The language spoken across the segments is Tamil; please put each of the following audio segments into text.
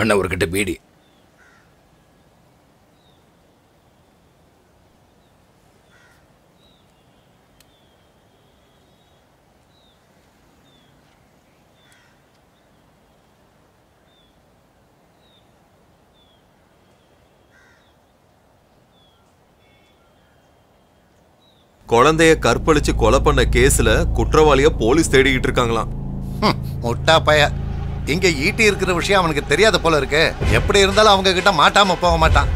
அண்ணன் ஒரு கிட்ட பீடி குழந்தைய கற்பழிச்சு கொலை பண்ண கேஸ்ல குற்றவாளிய போலீஸ் தேடிக்கிட்டு இருக்காங்களாம் ஹம், முட்டா பைய இங்க ஈட்டி இருக்கிற விஷயம் அவனுக்கு தெரியாத போல இருக்கு எப்படி இருந்தாலும் அவங்க கிட்ட மாட்டாம போக மாட்டான்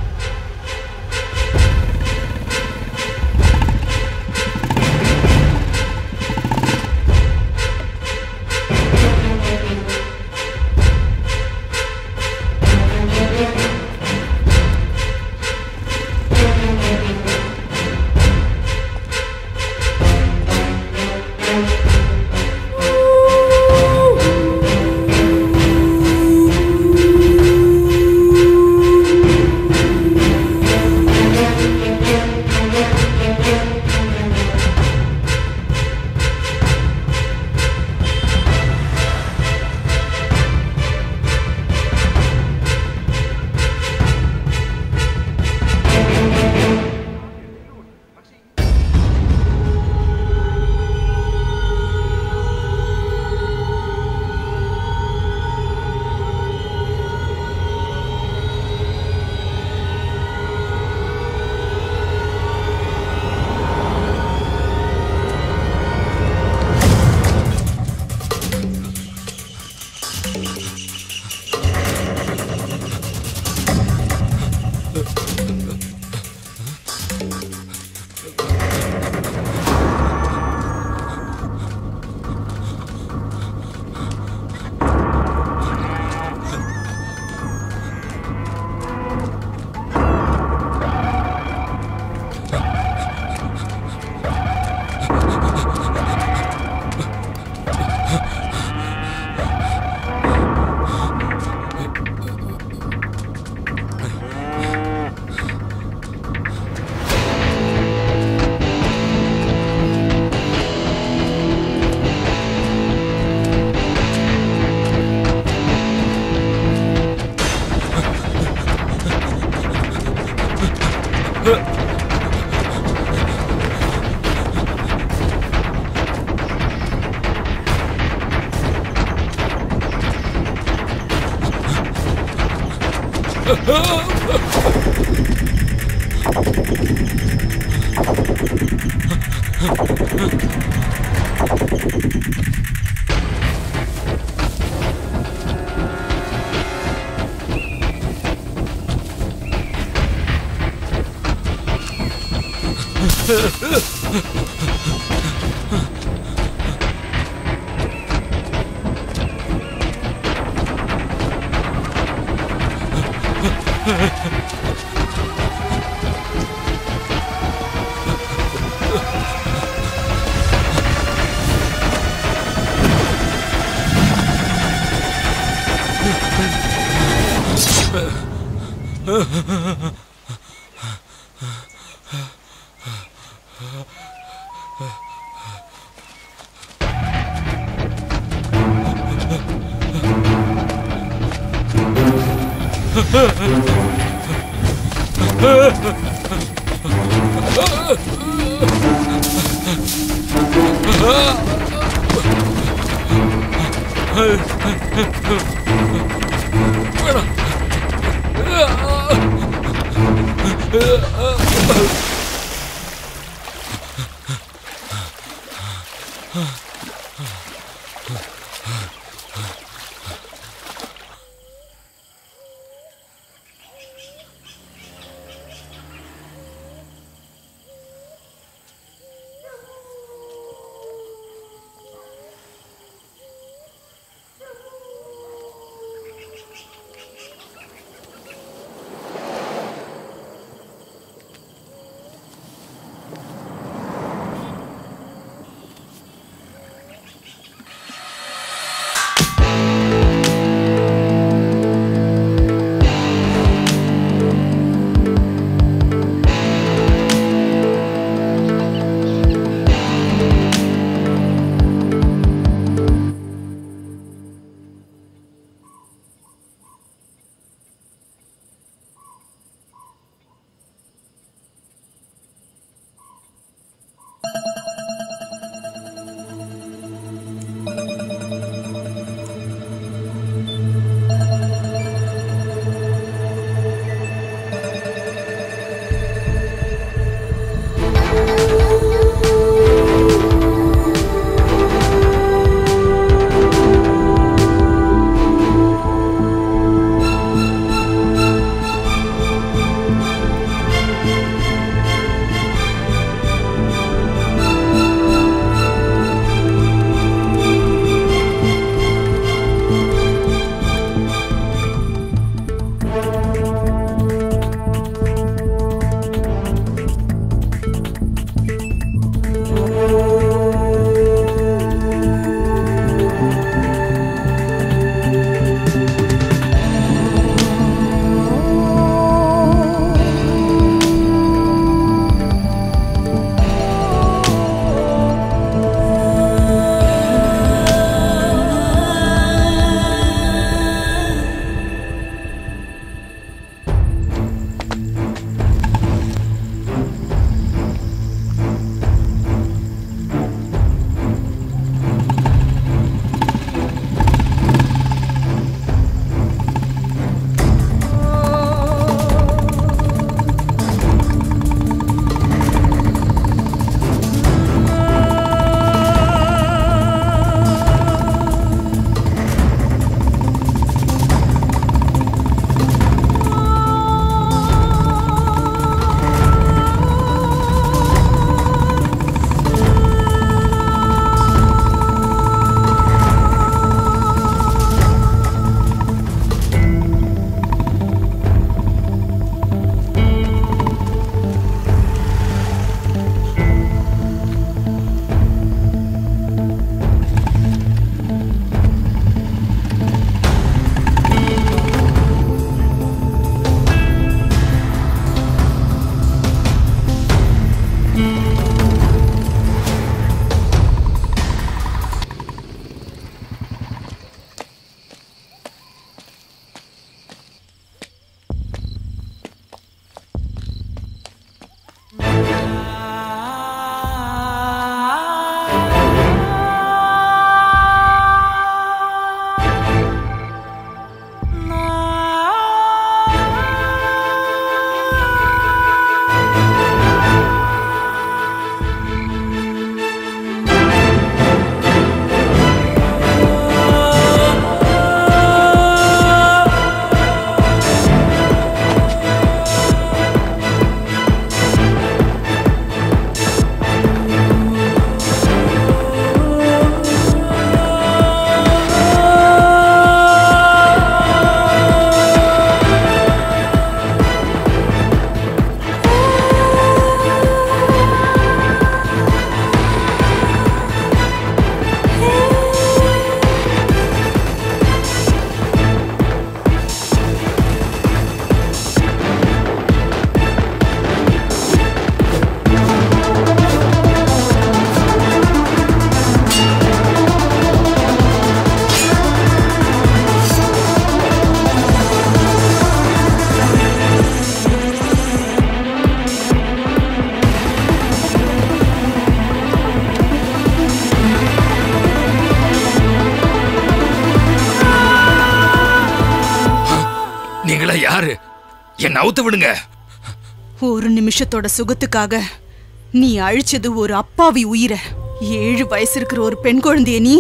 யாரு என்ன அவுத்து விடுங்க ஒரு நிமிஷத்தோட சுகத்துக்காக நீ அழிச்சது ஒரு அப்பாவி உயிரை ஏழு வயசு இருக்கிற ஒரு பெண் குழந்தைய நீ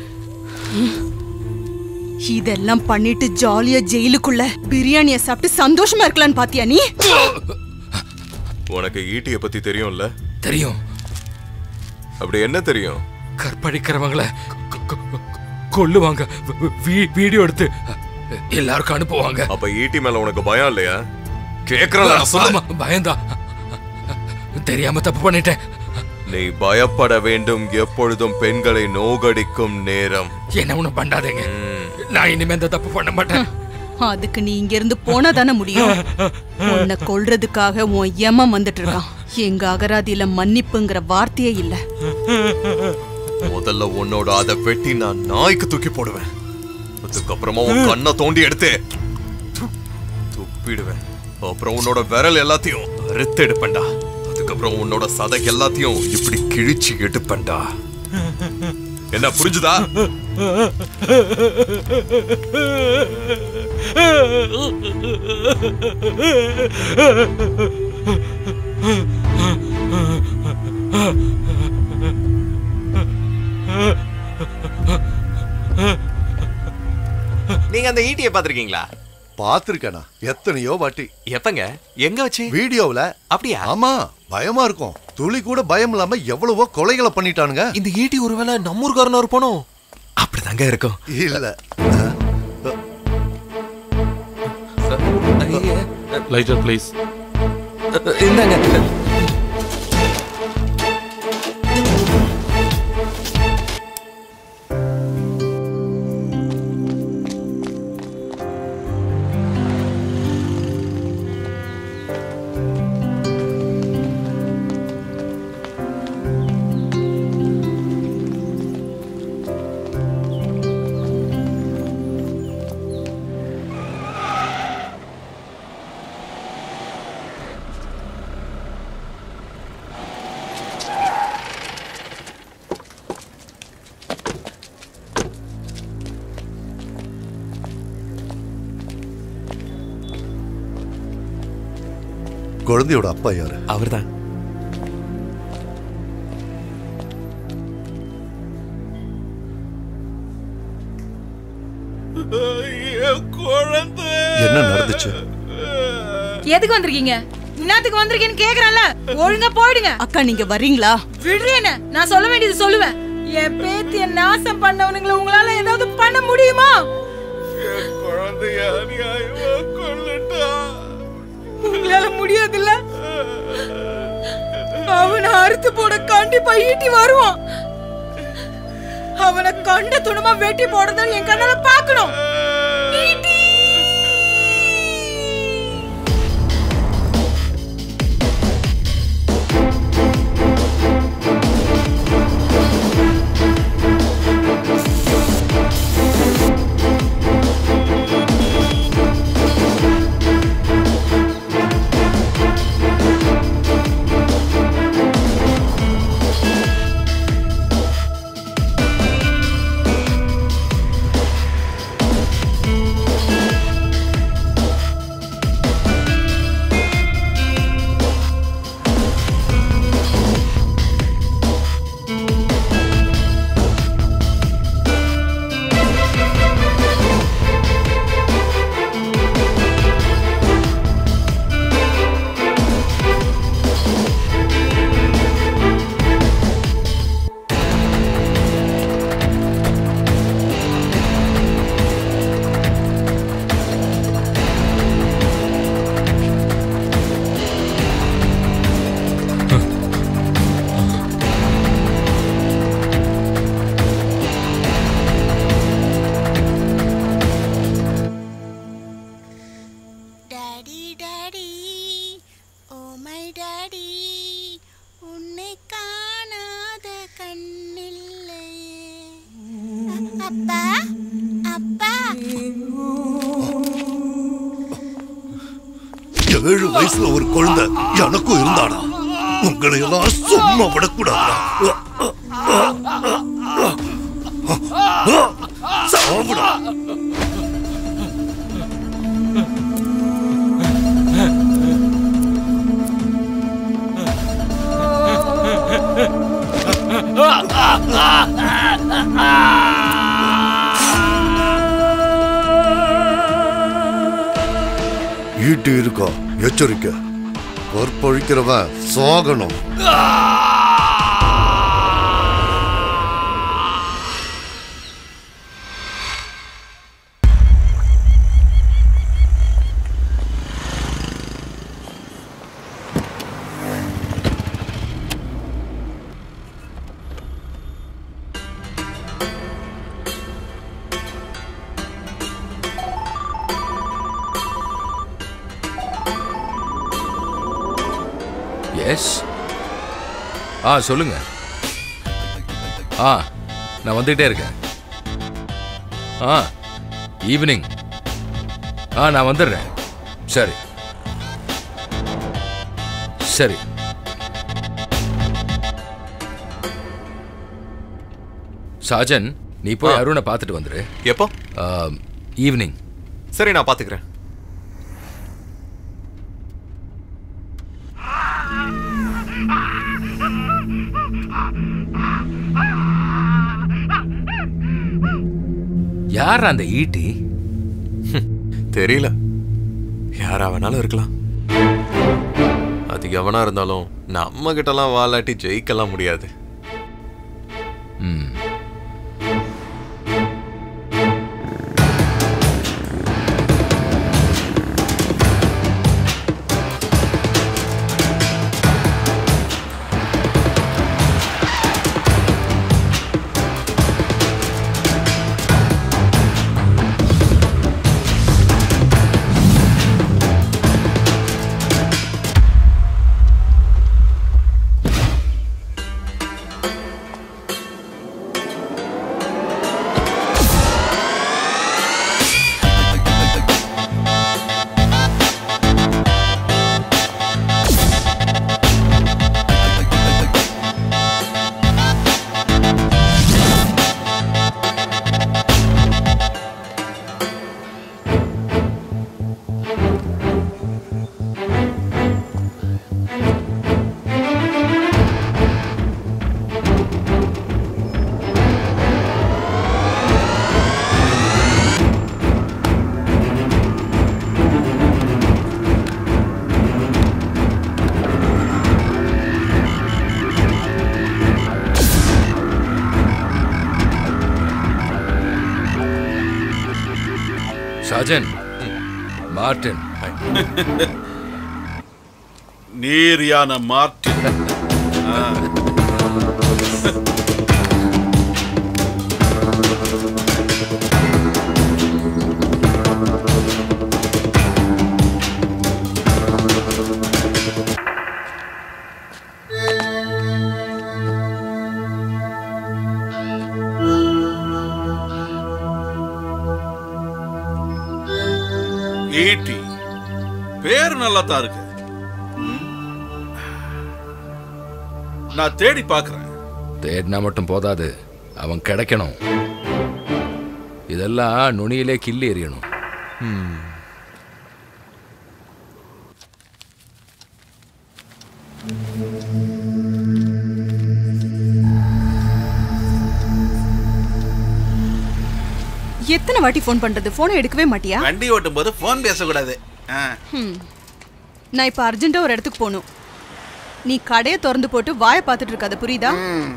இதெல்லாம் பண்ணிட்டு ஜாலியா ஜெயிலுக்குள்ள பிரியாணிய சாப்பிட்டு சந்தோஷமா இருக்கலாம்னு பாத்தியா நீ உனக்கு ஈட்டிய பத்தி தெரியும்ல தெரியும் அப்படி என்ன தெரியும் கற்பழிக்கிறவங்கள கொ- கொ- கொ- கொல்லுவாங்க வி- வீ- வீடியோ எடுத்து எல்லாருக்கும் அனுப்புவாங்க அப்ப ஈட்டி மேல உனக்கு பயம் இல்லையா கேக்குறேன் சொல்லு ஆமா, பயந்தா தெரியாம தப்பு பண்ணிட்டேன் நீ பயப்பட வேண்டும் எப்பொழுதும் பெண்களை நோகடிக்கும் நேரம் என்ன ஒண்ணும் பண்ணாதீங்க நான் இனிமே இந்த தப்பு பண்ண மாட்டேன் அதுக்கு நீ இங்க இருந்து போனா தானே முடியும் உன்னை கொல்றதுக்காக உன் யமம் வந்துட்டு இருக்கான் எங்க அகராதியில மன்னிப்புங்கிற வார்த்தையே இல்ல முதல்ல உன்னோட அதை வெட்டி நான் நாய்க்கு தூக்கி போடுவேன் அதுக்கப்புறமா உன் கண்ணை தோண்டி எடுத்து து- துப்பிடுவேன் அப்புறம் உன்னோட விரல் எல்லாத்தையும் அறுத்து எடுப்பேன்டா அதுக்கப்புறம் உன்னோட சதை எல்லாத்தையும் இப்படி கிழிச்சு எடுப்பேன்டா என்ன புரிஞ்சுதா நீங்க அந்த ஈட்டியை பாத்திருக்கீங்களா பார்த்திருக்கேனா எத்தனையோ வாட்டி எப்பங்க எங்க வச்சு வீடியோவுல அப்படியா ஆமா பயமா இருக்கும் துளி கூட பயம் இல்லாம எவ்வளவோ கொலைகளை பண்ணிட்டானுங்க இந்த ஈட்டி ஒருவேளை நம்ம ஊர்காரனா இருப்பானோ அப்படிதாங்க இருக்கும் இல்ல ஐயே. லைட்டர் ப்ளீஸ் இந்தாங்க குழந்தையோட அப்பா யாரு அவர்தான் என்ன நடந்துச்சு எதுக்கு வந்திருக்கீங்க என்னத்துக்கு வந்திருக்கீங்கன்னு கேக்குறேன்ல ஒழுங்கா போயிடுங்க அக்கா நீங்க வர்றீங்களா விடுறேன்னு நான் சொல்ல வேண்டியது சொல்லுவேன் என் பேத்திய நாசம் பண்ணவனுங்களை உங்களால ஏதாவது பண்ண முடியுமா உங்களால முடியாதுல்ல அவனை அறுத்து போட கண்டிப்பா ஈட்டி வருவான் அவனை கண்ட துணமா வெட்டி போடுறத என் கண்ணால பார்க்கணும் Eetti daddy daddy oh my daddy உன்னை காணாத கண்ணில்லையே அப்பா அப்பா ஏழு வயசுல ஒரு குழந்தை எனக்கும் இருந்தாடா உங்களை எல்லாம் சும்மா விடக்கூடாதா சாவுடா ஈட்டு இருக்கா எச்சரிக்கை கற்பழிக்கிறவன் சாகணும் எஸ் ஆ சொல்லுங்க ஆ நான் வந்துகிட்டே இருக்கேன் ஆ ஈவினிங் ஆ நான் வந்துடுறேன் சரி சரி சாஜன் நீ போய் ஆ. அருணை பார்த்துட்டு வந்துரு எப்போ ஈவினிங் சரி நான் பாத்துக்கிறேன் யார் அந்த ஈட்டி தெரியல யாரா வேணாலும் இருக்கலாம் அது எவனா இருந்தாலும் நம்ம கிட்டலாம் வாலாட்டி ஜெயிக்கலாம் முடியாது ம் சாஜன் மார்டின் நேரியான மார்டின் ஆ. ஈட்டி பேர் நல்லா தான் இருக்கு ம். நான் தேடி பார்க்கறேன் தேடினா மட்டும் போதாது அவன் கிடைக்கணும் இதெல்லாம் நுனியிலே கிள்ளி எறியணும் எத்தனை வாட்டி ஃபோன் பண்றது போனை எடுக்கவே மாட்டியா வண்டி ஓட்டும் போது போன் பேசக்கூடாது ஆ. ஹம். நான் இப்ப அர்ஜென்ட்டா ஒரு இடத்துக்கு போகணும் நீ கடையை திறந்து போட்டு வாயை பார்த்துட்டு இருக்காத புரியுதா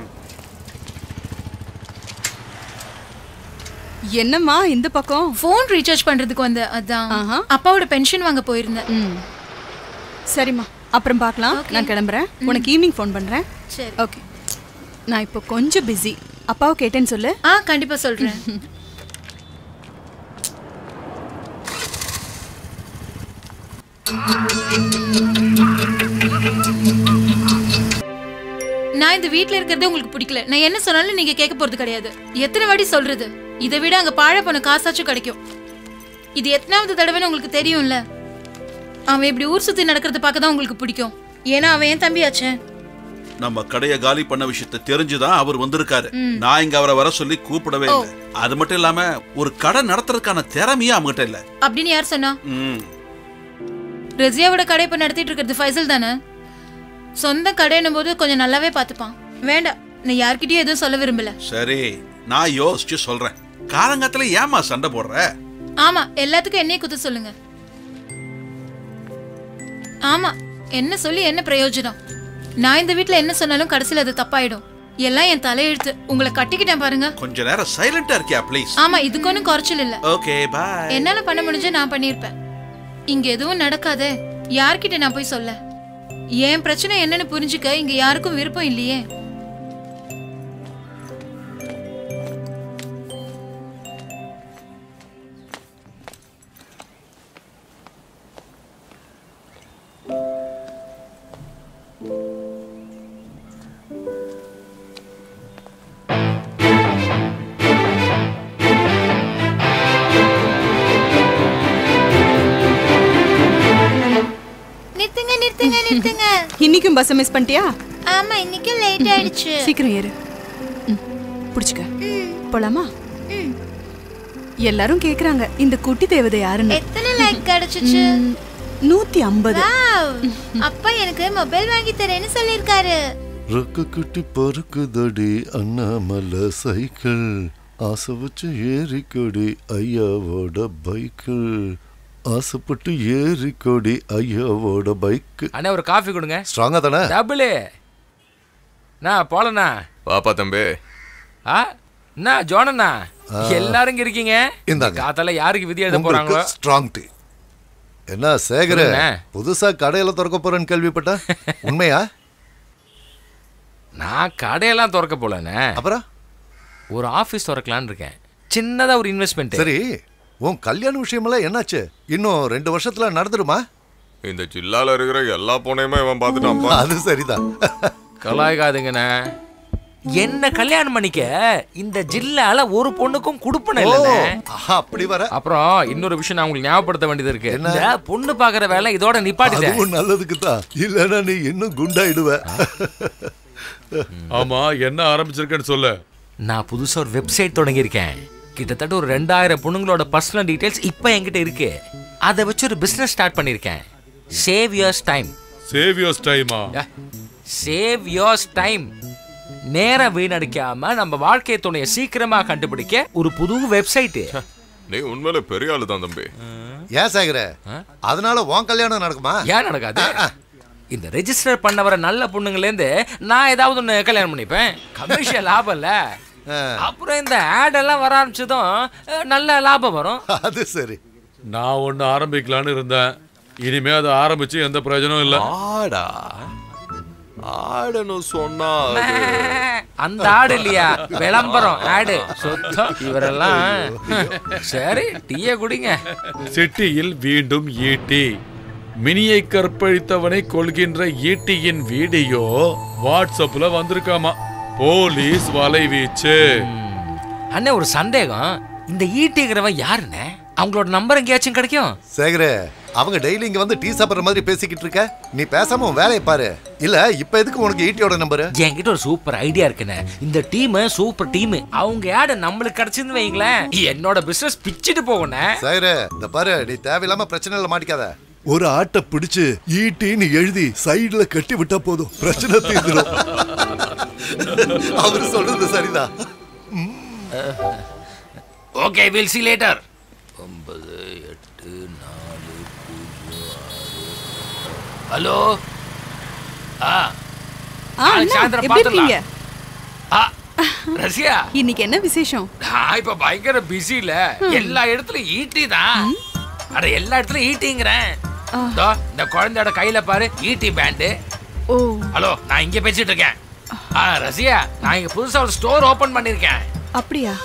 என்னம்மா இந்த பக்கம் ஃபோன் ரீசார்ஜ் பண்றதுக்கு வந்த அதான் ஆஹா. அப்பாவோட பென்ஷன் வாங்க போயிருந்தேன் ம் சரிம்மா அப்புறம் பார்க்கலாம் Okay. நான் கிளம்புறேன் உனக்கு ஈவினிங் ஃபோன் பண்றேன் சரி ஓகே நான் இப்போ கொஞ்சம் பிஸி அப்பாவை கேட்டேன்னு சொல்லு ஆ கண்டிப்பா சொல்றேன் நான் இந்த வீட்ல இருக்கிறதே உங்களுக்கு பிடிக்கல நான் என்ன சொன்னாலும் நீங்க கேட்க போறது கிடையாது எத்தனை வாட்டி சொல்றது இதை விட அங்க பாழ போன காசாச்சும் கிடைக்கும் இது எத்தனாவது தடவைன்னு உங்களுக்கு தெரியும்ல அவன் இப்படி ஊர் சுத்தி நடக்கிறத பார்க்க தான் உங்களுக்கு பிடிக்கும் ஏன்னா அவன் என் தம்பியாச்சே நம்ம கடைய காலி பண்ண விஷயத்தை தெரிஞ்சுதான் அவர் வந்திருக்காரு நான் இங்க அவரை வர சொல்லி கூப்பிடவே இல்லை அது மட்டும் இல்லாம ஒரு கடை நடத்துறதுக்கான திறமையே அவங்ககிட்ட இல்ல அப்படின்னு யார் சொன்னா ம். ரஜியாவோட கடை இப்ப நடத்திட்டு இருக்கிறது ஃபைசல் தானே ம். சொந்த கடைன்னும் போது கொஞ்சம் நல்லாவே பார்த்துப்பான் வேண்டாம் நான் யார்கிட்டயும் எதுவும் சொல்ல விரும்பல சரி நான் யோசிச்சு சொல்றேன் காலங்காத்துல ஏமா சண்டை போடுற ஆமா எல்லாத்துக்கும் என்னைய குத்த சொல்லுங்க ஆமா என்ன சொல்லி என்ன பிரயோஜனம் நான் இந்த வீட்ல என்ன சொன்னாலும் கடைசியில் அது தப்பாயிடும் எல்லாம் என் தலையெழுத்து உங்களை கட்டிக்கிட்டேன் பாருங்க கொஞ்ச நேரம் சைலண்டா இருக்கியா ப்ளீஸ் ஆமா இதுக்கு ஒன்றும் குறைச்சல் இல்ல ஓகே பாய் என்னால பண்ண முடிஞ்ச நான் பண்ணியிருப்பேன் இங்க எதுவும் நடக்காதே யார்கிட்ட நான் போய் சொல்ல என் பிரச்சனை என்னன்னு புரிஞ்சுக்க இங்க யாருக்கும் விருப்பம் இல்லையே நிறுத்துங்க நிறுத்துங்க நிறுத்துங்க இன்னைக்கும் பஸ் மிஸ் பண்ணிட்டியா ஆமா இன்னைக்கு லேட் ஆயிடுச்சு சீக்கிரம் ஏறு ம், புடிச்சுக்க போலாமா எல்லாரும் கேக்குறாங்க இந்த குட்டி தேவதை யாருன்னு எத்தனை லைக் கிடைச்சிச்சு ம், நூத்தி ஐம்பது வாவ் அப்பா எனக்கு மொபைல் வாங்கி தரேன்னு சொல்லிருக்காரு ரொக்க குட்டி பறக்குதடி அண்ணாமலை சைக்கிள் ஆசை வச்சு ஏறிக்கொடி ஐயாவோட பைக்கிள் ஆசைப்பட்டு ஏறிக்கொடி ஐயாவோட பைக்கு அண்ணா ஒரு காஃபி கொடுங்க ஸ்ட்ராங்கா தானே டபுளு நான் போலண்ணா பாப்பா தம்பி ஆ என்ன ஜோனண்ணா எல்லாரும் இங்க இருக்கீங்க இந்தாங்க. காத்தால யாருக்கு விதி எழுத போறாங்களோ உங்களுக்கு ஸ்ட்ராங் டீ என்ன சேகர சொல்லுங்க. புதுசா கடையில திறக்க போறேன்னு கேள்விப்பட்டா உண்மையா நான் கடையெல்லாம் திறக்க போலண்ணே அப்புறம் ஒரு ஆபீஸ் திறக்கலான்னு இருக்கேன் சின்னதா ஒரு இன்வெஸ்ட்மெண்ட் சரி உன் கல்யாண விஷயமெல்லாம் என்னாச்சு இன்னும் ரெண்டு வருஷத்துல நடந்துருமா இந்த ஜில்லால இருக்கிற எல்லா பொண்ணையுமே இவன் பார்த்துட்டான்ப்பா அது சரிதான் கலாய்க்காதுங்கண்ணே என்ன கல்யாணம் பண்ணிக்க இந்த ஜில்லால ஒரு பொண்ணுக்கும் குடுப்பன இல்லைண்ணே ஆஹா, அப்படி வர அப்புறம் இன்னொரு விஷயம் நான் உங்களுக்கு ஞாபகப்படுத்த வேண்டியது இருக்கு இந்த பொண்ணு பாக்குற வேலை இதோட நிப்பாட்டிட்டேன் அதுவும் நல்லதுக்கு தான் இல்லைன்னா நீ இன்னும் குண்டாயிடுவ ஆமா என்ன ஆரம்பிச்சிருக்கேன்னு சொல்ல நான் புதுசா ஒரு வெப்சைட் தொடங்கியிருக்கேன் கிட்டத்தட்ட ஒரு ரெண்டாயிரம் பொண்ணுங்களோட பர்சனல் டீடைல்ஸ் இப்போ என்கிட்ட இருக்கு அதை வச்சு ஒரு பிசினஸ் ஸ்டார்ட் பண்ணியிருக்கேன் save yours time save yours டைமா சேவ் யோர்ஸ் டைம் நேரம் வீணடிக்காம நம்ம வாழ்க்கை துணையை சீக்கிரமா கண்டுபிடிக்க ஒரு புது வெப்சைட் நீ உண்மையில பெரிய ஆளு தான் தம்பி ஏன் சேகர அதனால உன் கல்யாணம் நடக்குமா ஏன் நடக்காது இந்த ரெஜிஸ்டர் பண்ண நல்ல பொண்ணுங்களேருந்து நான் ஏதாவது ஒன்று கல்யாணம் பண்ணிப்பேன் கமர்ஷியல் லாபம் இல்ல அப்புறம் இந்த ஆட் எல்லாம் வர ஆரம்பிச்சதும் அஹ், நல்ல லாபம் வரும் அது சரி நான் ஒண்ணு ஆரம்பிக்கலான்னு இருந்தேன் இனிமே அதை ஆரம்பிச்சு எந்த பிரயோஜனமும் இல்ல ஆடா ஆடணும் சொன்னா அது- அந்த ஆடு இல்லையா விளம்பரம் ஆடு சுத்தம் இவரெல்லாம் சரி டீய குடிங்க சிட்டியில் வீண்டும் ஈட்டி மினியை கற்பழித்தவனை கொள்கின்ற ஈட்டியின் வீடியோ வாட்ஸ்அப்ல வந்திருக்காமா போலீஸ் வலைவீச்சு அண்ணே ஒரு சந்தேகம் இந்த ஈட்டிங்கிறவன் யாருண்ணே அவங்களோட நம்பர் எங்கேயாச்சும் கிடைக்கும் சேகர அவங்க டெய்லி இங்க வந்து டீ சாப்பிடுற மாதிரி பேசிக்கிட்டு இருக்க நீ பேசாம உன் வேலையை பாரு இல்ல இப்ப எதுக்கு உனக்கு ஈட்டியோட நம்பரு என்கிட்ட ஒரு சூப்பர் ஐடியா இருக்குண்ணே இந்த டீம் சூப்பர் டீம் அவங்க ஆடு நம்மளுக்கு கிடைச்சிருந்து வைங்களேன் என்னோட பிசினஸ் பிச்சுட்டு போகணே சேகர இந்த பாரு நீ தேவையில்லாம பிரச்சனைல மாட்டிக்காத ஒரு ஆட்டை பிடிச்சு ஈட்டின்னு எழுதி சைடுல கட்டி விட்டா போதும் பிரச்சனை தீர்ந்துடும் அவர் சொல்றது சரிதான் ஓகே வில் சி லேட்டர் ஒன்பது எட்டு நாலு பூஜ்ஜியம் ஆறு ஹலோ ஆ ஆ, அண்ணா, சாயந்தரம் எப்படி இருக்கீங்க ஆ ரஷ்யா இன்னைக்கு என்ன விசேஷம் நான் இப்ப பயங்கர பிஸி இல்ல எல்லா இடத்துலயும் ஈட்டி தான் அட எல்லா இடத்துலயும் ஈட்டிங்கிறேன் இதோ, இந்த குழந்தையோட கையில பாரு ஈட்டி பேண்டு ஓ ஹலோ நான் இங்க பேசிட்டு இருக்கேன் ஆ ரஷ்யா நான் இங்க புதுசா ஒரு ஸ்டோர் ஓபன் பண்ணிருக்கேன் அப்படியா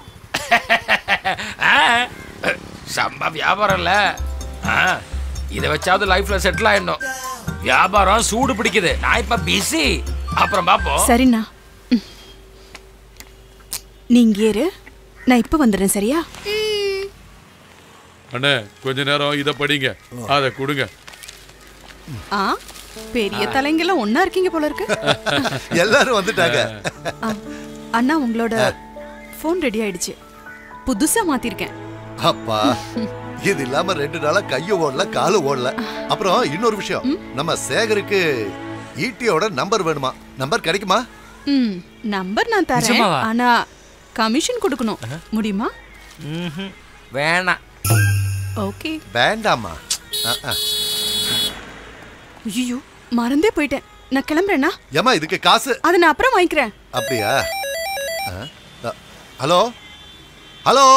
ஆ, செம்ம வியாபாரம் இல்ல ஆ, இதை வச்சாவது லைஃப்ல செட்டில் ஆயிடணும் வியாபாரம் சூடு பிடிக்குது நான் இப்ப பிஸி அப்புறம் பாப்போம் சரிண்ணா ம். நீங்க ஏறு நான் இப்ப வந்துடுறேன் சரியா அண்ணே கொஞ்ச நேரம் இத படிங்க அத கொடுங்க ஆ பெரிய தலைங்கெல்லாம் ஒண்ணா இருக்கீங்க போல இருக்கு எல்லாரும் வந்துட்டாங்க ஆ, அண்ணா உங்களோட ஃபோன் ரெடி ஆயிடுச்சு புதுசா மாத்திருக்கேன் அப்பா இது இல்லாம ரெண்டு நாளா கையும் ஓடல காலும் ஓடல அப்புறம் இன்னொரு விஷயம் நம்ம சேகருக்கு ஈட்டியோட நம்பர் வேணுமா நம்பர் கிடைக்குமா ம் நம்பர் நான் தரேன் நிஜமாவா? ஆனா கமிஷன் கொடுக்கணும் முடியுமா ம்ஹும். வேணாம் ஓகே வேண்டாமா அஹ், அஹ். ஐயோ மறந்தே போயிட்டேன் நான் கிளம்புறேன்னா ஏம்மா இதுக்கு காசு அதை நான் அப்புறம் வாங்கிக்கிறேன் அப்படியா அஹ், அஹ், ஹலோ ஹலோ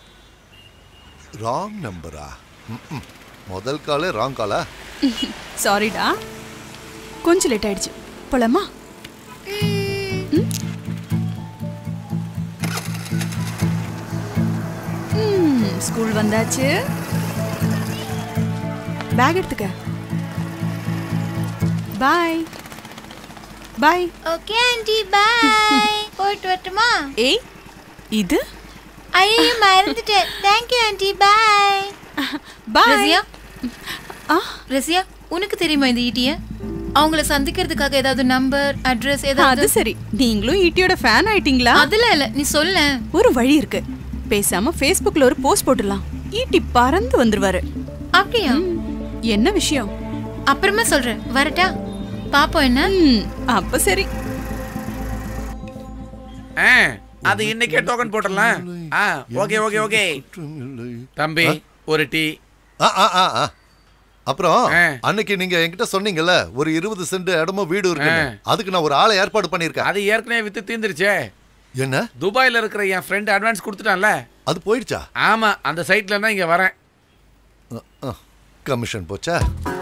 ராங் நம்பரா ம்ம். முதல் காலு ராங் காலா சாரிடா கொஞ்சம் லேட் ஆயிடுச்சு போலாமா ம்? ம், ஸ்கூல் வந்தாச்சு பேக் எடுத்துக்க பாய் பாய் ஓகே ஆண்டி பாய் போயிட்டு வரட்டுமா ஏய் இது ஐயோ மறந்துட்டேன் thank you aunty bye bye Rasiya Rasiya உனக்கு தெரியுமா இந்த ஈட்டிய அவங்கள சந்திக்கிறதுக்காக ஏதாவது நம்பர் அட்ரஸ் அது ஏதாவது சரி நீங்களும் ஈட்டியோட ஃபேன் ஆயிட்டீங்களா அதுல இல்ல நீ சொல்ல ஒரு வழி இருக்கு பேசாம ஃபேஸ்புக்ல ஒரு போஸ்ட் போட்டுடலாம் ஈட்டி பறந்து வந்துருவாரு அப்படியா என்ன விஷயம் அப்புறமா சொல்றேன் வரட்டா பாப்போம் என்ன அப்ப சரி ஆ அது இன்னைக்கே டோக்கன் போட்டுடலாம் ஆ ஓகே ஓகே ஓகே தம்பி ஒரு டீ ஆ ஆ ஆ ஆ அப்புறம் அன்னைக்கு நீங்க என்கிட்ட சொன்னீங்கல்ல ஒரு இருபது சென்ட் இடமும் வீடு இருக்கு அதுக்கு நான் ஒரு ஆளை ஏற்பாடு பண்ணிருக்கேன் அது ஏற்கனவே வித்து தீந்துருச்சே என்ன துபாயில இருக்கிற என் ஃப்ரெண்ட் அட்வான்ஸ் கொடுத்துட்டான்ல அது போயிடுச்சா ஆமா அந்த சைட்ல தான் இங்க வரேன் கமிஷன் போச்சா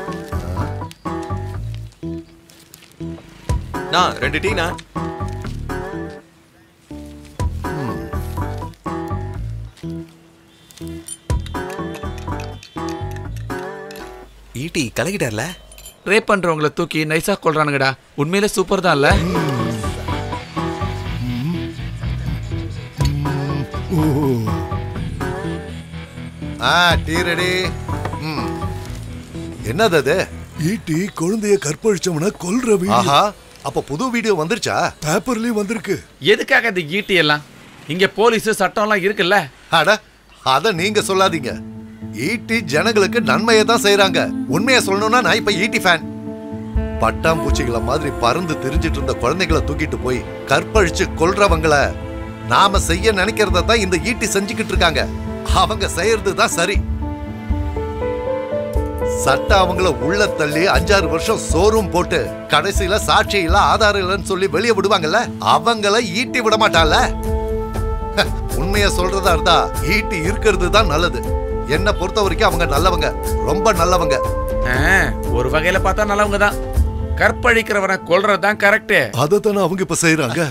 நான் ரெண்டு டீனா ஈட்டி கலக்கிட்டார்ல ரேப் பண்றவங்கள தூக்கி நைஸா கொள்றானுங்கடா உண்மையிலே சூப்பர் தான் இல்ல ஆ டீ ரெடி ம் என்னது அது ஈட்டி குழந்தைய கற்பழிச்சவன கொல்ற வீடியோ ஆஹா அப்ப புது வீடியோ வந்துருச்சா பேப்பர்லயும் வந்திருக்கு எதுக்காக இந்த ஈட்டி எல்லாம் இங்க போலீஸ் சட்டம் எல்லாம் இருக்குல்ல அட அத நீங்க சொல்லாதீங்க ஈட்டி ஜனங்களுக்கு நன்மையை தான் செய்றாங்க உண்மையை சொல்லணும்னா நான் இப்ப ஈட்டி ஃபேன் பட்டாம்பூச்சிகளை மாதிரி பறந்து திரிஞ்சிட்டு இருந்த குழந்தைகளை தூக்கிட்டு போய் கற்பழிச்சு கொல்றவங்கள நாம செய்ய நினைக்கிறத தான் இந்த ஈட்டி செஞ்சுக்கிட்டு இருக்காங்க அவங்க செய்யறது தான் சரி சட்டம் அவங்கள உள்ள தள்ளி அஞ்சாறு வருஷம் சோறும் போட்டு கடைசியில சாட்சி இல்ல ஆதாரம் இல்லைன்னு சொல்லி வெளியே விடுவாங்கல்ல அவங்கள ஈட்டி விட மாட்டால உண்மைய சொல்றதா இருந்தா ஈட்டி இருக்கிறது தான் நல்லது என்ன பொறுத்த வரைக்கும் அவங்க நல்லவங்க ரொம்ப நல்லவங்க ஆ, ஒரு வகையில பார்த்தா நல்லவங்க தான் கற்பழிக்கிறவனை கொல்றது தான் கரெக்ட் அதத்தானே அவங்க இப்ப செய்யறாங்க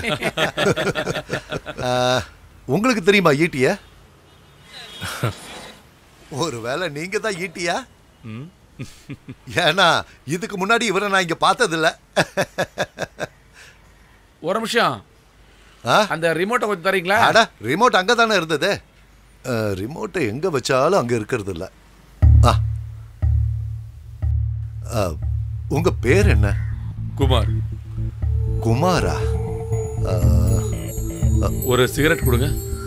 ஆ, உங்களுக்கு தெரியுமா ஈட்டிய ஒருவேளை நீங்க தான் ஈட்டியா ஏன்னா இதுக்கு முன்னாடி இவரை நான் இங்க பார்த்தது இல்ல ஒரு நிமிஷம் அந்த ரிமோட்டை கொஞ்சம் தரீங்களா அட ரிமோட் அங்க தானே இருந்தது ரிமோட்டை எங்க வச்சாலும் அங்க இருக்கிறது இல்ல ஆ. ஆ, உங்க பேர் என்ன குமார் குமாரா ஆ, ஒரு சிகரெட் கொடுங்க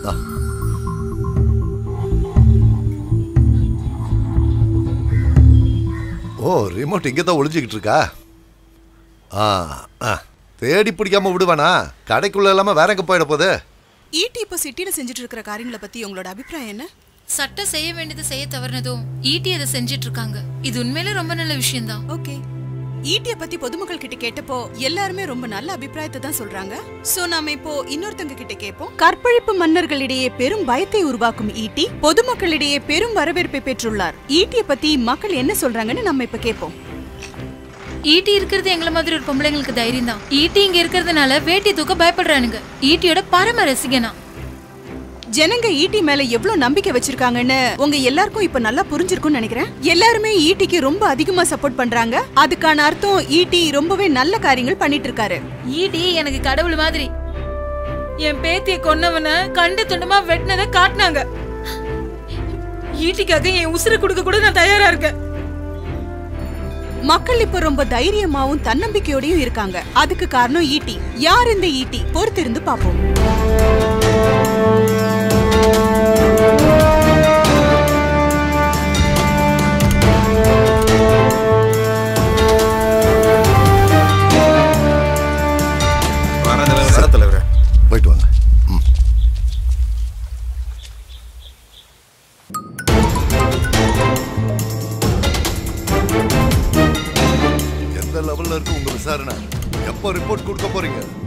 ஓ ரிமோட் இங்கே தான் ஒளிஞ்சிக்கிட்டு இருக்கா ஆ ஆ தேடி பிடிக்காம விடுவானா கடைக்குள்ள இல்லாம வேற எங்க போயிட போகுது ஈட்டி இப்போ சிட்டில செஞ்சுட்டு இருக்கிற காரியங்களை பத்தி உங்களோட அபிப்பிராயம் என்ன சட்டம் செய்ய வேண்டியது செய்ய தவறினதும் ஈட்டி அதை செஞ்சிட்டு இருக்காங்க இது உண்மையிலே ரொம்ப நல்ல விஷயம்தான் ஓகே ஈட்டிய பத்தி பொதுமக்கள் கிட்ட கேட்டப்போ எல்லாருமே ரொம்ப நல்ல அபிப்பிராயத்தை தான் சொல்றாங்க சோ நாம இப்போ இன்னொருத்தங்க கிட்ட கேட்போம் கற்பழிப்பு மன்னர்களிடையே பெரும் பயத்தை உருவாக்கும் ஈட்டி பொதுமக்களிடையே பெரும் வரவேற்பை பெற்றுள்ளார் ஈட்டிய பத்தி மக்கள் என்ன சொல்றாங்கன்னு நம்ம இப்ப கேட்போம் ஈட்டி இருக்கிறது எங்கள மாதிரி ஒரு பொம்பளைங்களுக்கு தைரியம் தான் ஈட்டி இங்க இருக்கிறதுனால வேட்டி தூக்க பயப்படுறானுங்க ஈட்டியோட பரம ரசிகனா ஜனங்க ஈட்டி மேல எவ்வளவு நம்பிக்கை வச்சிருக்காங்கன்னு உங்க எல்லாருக்கும் இப்ப நல்லா புரிஞ்சிருக்கும்னு நினைக்கிறேன் எல்லாருமே ஈட்டிக்கு ரொம்ப அதிகமா சப்போர்ட் பண்றாங்க அதுக்கான அர்த்தம் ஈட்டி ரொம்பவே நல்ல காரியங்கள் பண்ணிட்டு இருக்காரு ஈடி எனக்கு கடவுள் மாதிரி என் பேத்திய கொன்னவன கண்டு துண்டமா வெட்டினதை காட்டினாங்க ஈட்டிக்காக என் உசுரை கொடுக்க கூட நான் தயாரா இருக்கேன் மக்கள் இப்ப ரொம்ப தைரியமாவும் தன்னம்பிக்கையோடயும் இருக்காங்க அதுக்கு காரணம் ஈட்டி யார் இந்த ஈட்டி பொறுத்திருந்து பாப்போம்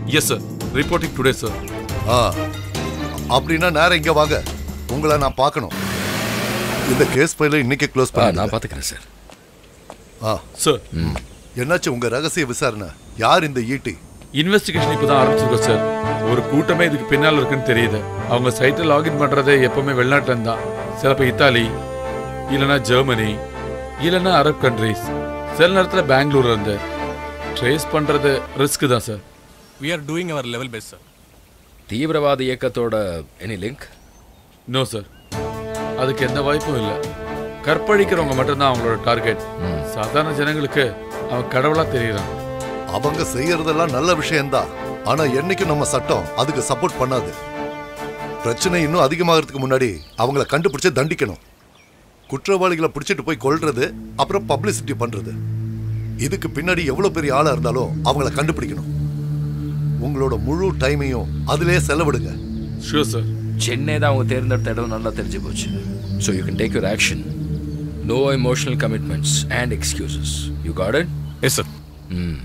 yes sir reporting today sir ஆ அப்படின்னா நேரம் இங்க வாங்க உங்களை நான் பார்க்கணும் இந்த கேஸ் ஃபைல இன்னைக்கு க்ளோஸ் பண்ணி நான் பாத்துக்கிறேன் சார் ஆ சார் என்னாச்சு உங்க ரகசிய விசாரணை யார் இந்த ஈட்டி இன்வெஸ்டிகேஷன் இப்பதான் ஆரம்பிச்சிருக்கோம் சார் ஒரு கூட்டமே இதுக்கு பின்னால் இருக்குன்னு தெரியுது அவங்க சைட்டை லாகின் பண்றதே எப்பவுமே வெளிநாட்டுல இருந்தா சிலப்போ இத்தாலி இல்லைன்னா ஜெர்மனி இல்லைன்னா அரப் கண்ட்ரீஸ் சில நேரத்தில் பெங்களூர்ல இருந்து ட்ரேஸ் பண்றது ரிஸ்க் தான் sir we are doing our level best sir தீவிரவாத இயக்கத்தோட எனி லிங்க் நோ சார் அதுக்கு எந்த வாய்ப்பும் இல்லை கற்பழிக்கிறவங்க மட்டும்தான் அவங்களோட டார்கெட் சாதாரண ஜனங்களுக்கு அவன் கடவுளா தெரியறான் அவங்க செய்யறதெல்லாம் நல்ல விஷயம்தான் ஆனா என்னைக்கும் நம்ம சட்டம் அதுக்கு சப்போர்ட் பண்ணாது பிரச்சனை இன்னும் அதிகமாகிறதுக்கு முன்னாடி அவங்கள கண்டுபிடிச்சு தண்டிக்கணும் குற்றவாளிகளை பிடிச்சிட்டு போய் கொல்றது அப்புறம் பப்ளிசிட்டி பண்றது இதுக்கு பின்னாடி எவ்வளவு பெரிய ஆளா இருந்தாலும் அவங்கள கண்டுபிடிக்கணும் உங்களோட முழு டைமையும் அதிலே செலவிடுங்க ஷூர் சார் சென்னை தான் அவங்க தேர்ந்தெடுத்த இடம் நல்லா தெரிஞ்சு போச்சு so you can take your action no emotional commitments and excuses you got it yes sir ம்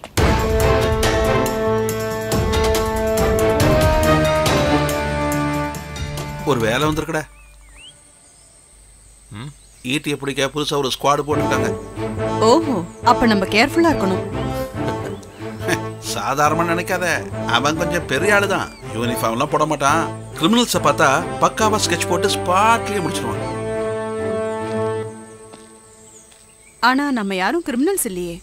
ஒரு வேலை வந்திருக்குடா ஈட்டியை பிடிக்க புதுசா ஒரு ஸ்குவாடு போட்டுருக்காங்க ஓஹோ அப்ப நம்ம கேர்ஃபுல்லா இருக்கணும் சாதாரணமா நினைக்காத அவன் கொஞ்சம் பெரிய ஆளு தான் யூனிஃபார்ம்லாம் போட மாட்டான் கிரிமினல்ஸை பார்த்தா பக்காவா ஸ்கெட்ச் போட்டு ஸ்பாட்லயே முடிச்சிருவான் ஆனா நம்ம யாரும் கிரிமினல்ஸ் இல்லையே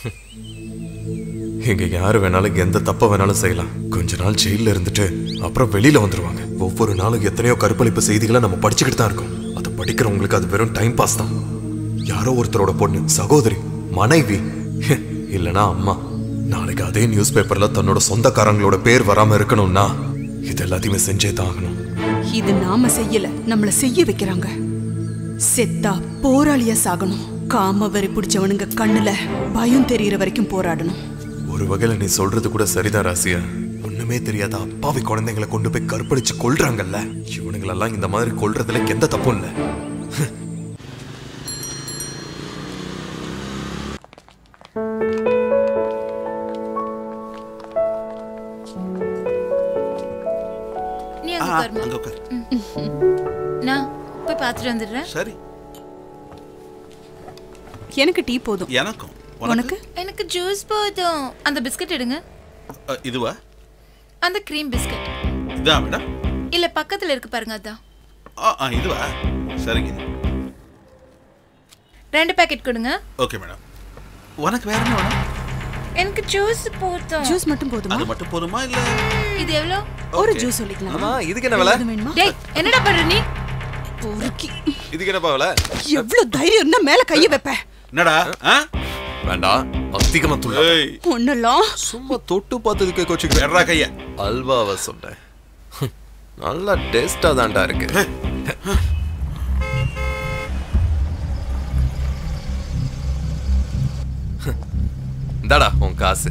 இங்க யாரு வேணாலும் எந்த தப்ப வேணாலும் செய்யலாம் கொஞ்ச நாள் ஜெயில இருந்துட்டு அப்புறம் வெளியில வந்துருவாங்க ஒவ்வொரு நாளும் எத்தனையோ கருப்பளிப்பு செய்திகளை நம்ம படிச்சுக்கிட்டு தான் இருக்கோம் அதை படிக்கிறவங்களுக்கு அது வெறும் டைம் பாஸ் தான் யாரோ ஒருத்தரோட பொண்ணு சகோதரி மனைவி இல்லனா அம்மா நாளைக்கு அதே நியூஸ் பேப்பர்ல தன்னோட சொந்தக்காரங்களோட பேர் வராம இருக்கணும்னா இது எல்லாத்தையுமே செஞ்சே தான் ஆகணும் இது நாம செய்யல நம்மள செய்ய வைக்கிறாங்க செத்தா போராளியா சாகணும் காம வெறி பிடிச்சவனுங்க கண்ணுல பயம் தெரியற வரைக்கும் போராடணும் ஒரு வகையில நீ சொல்றது கூட சரிதான் ராசியா ஒண்ணுமே தெரியாத அப்பாவி குழந்தைங்களை கொண்டு போய் கற்பழிச்சு கொல்றாங்கல்ல இவனுங்களெல்லாம் இந்த மாதிரி கொல்றதுல எந்த தப்பும் இல்ல நீ ஆ, அங்க உட்காருமா அங்க உட்காரு நான் போய் பார்த்துட்டு வந்துடுறேன் சரி எனக்கு டீ போதும் எனக்கும் உனக்கு எனக்கு ஜூஸ் போதும் அந்த பிஸ்கட் எடுங்க அ, இதுவா அந்த க்ரீம் பிஸ்கட் இதான் மேடம் இல்ல பக்கத்துல இருக்கு பாருங்க அதான் ஆ ஆ, இதுவா சரிங்க ரெண்டு பாக்கெட் கொடுங்க ஓகே மேடம் உனக்கு வேற என்ன வேணும் எனக்கு ஜூஸ் போதும் ஜூஸ் மட்டும் போதுமா அது மட்டும் போதுமா இல்ல இது எவ்வளோ ஒரு ஜூஸ் சொல்லிக்கலாம் ஆமா இதுக்கு என்ன விலை எது வேணுமா டேய் என்னடா பண்ற நீ பொறுக்கி இதுக்கு என்னப்பா விலை எவ்வளவு தைரியம் இருந்தா மேல கைய வைப்ப என்னடா ஆ? வேண்டாம் அதிகமா துள்ள ஏய் ஒன்னெல்லாம் சும்மா தொட்டு பார்த்ததுக்கே கோச்சுக்கு வெர்றா கைய அல்வாவை சொன்னேன் நல்லா டேஸ்டா தான்டா இருக்கு இந்தாடா உன் காசு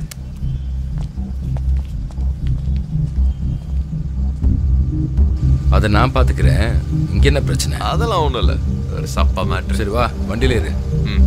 அதை நான் பாத்துக்கிறேன் இங்க என்ன பிரச்சனை அதெல்லாம் ஒண்ணும் இல்ல ஒரு சப்பா மேட்ரு சரி வா வண்டியில இரு ம்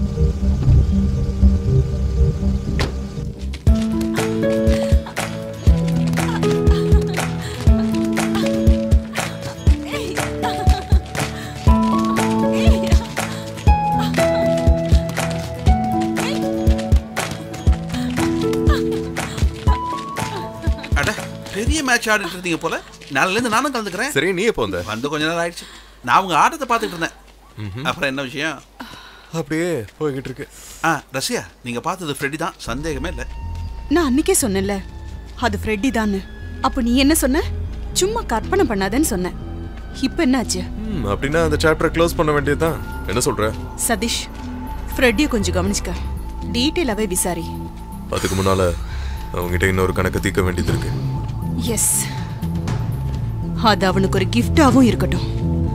அட பெரிய மேட்ச் ஆடிட்டு இருந்தீங்க போல நாளைல இருந்து நானும் கலந்துக்கிறேன் சரி நீ எப்போ வந்த வந்து கொஞ்ச நேரம் ஆயிடுச்சு நான் உங்க ஆட்டத்தை பார்த்துட்டு இருந்தேன் அப்புறம் என்ன விஷயம் அப்படியே போய்கிட்டு இருக்கு ஆ ரஷ்யா நீங்க பார்த்தது ஃப்ரெடி தான் சந்தேகமே இல்லை நான் அன்னைக்கே சொன்னேன்ல அது ஃப்ரெட்டி தான்னு அப்ப நீ என்ன சொன்ன சும்மா கற்பனை பண்ணாதேன்னு சொன்ன இப்ப என்னாச்சு ம், அப்படின்னா அந்த சாப்டரை க்ளோஸ் பண்ண வேண்டியதுதான் என்ன சொல்ற சதீஷ் ஃப்ரெட்டியை கொஞ்சம் கவனிச்சுக்க டீட்டெயிலாவே விசாரி அதுக்கு முன்னால அவங்ககிட்ட இன்னொரு கணக்கு தீர்க்க வேண்டியது இருக்கு எஸ் அது அவனுக்கு ஒரு கிஃப்டாவும் இருக்கட்டும்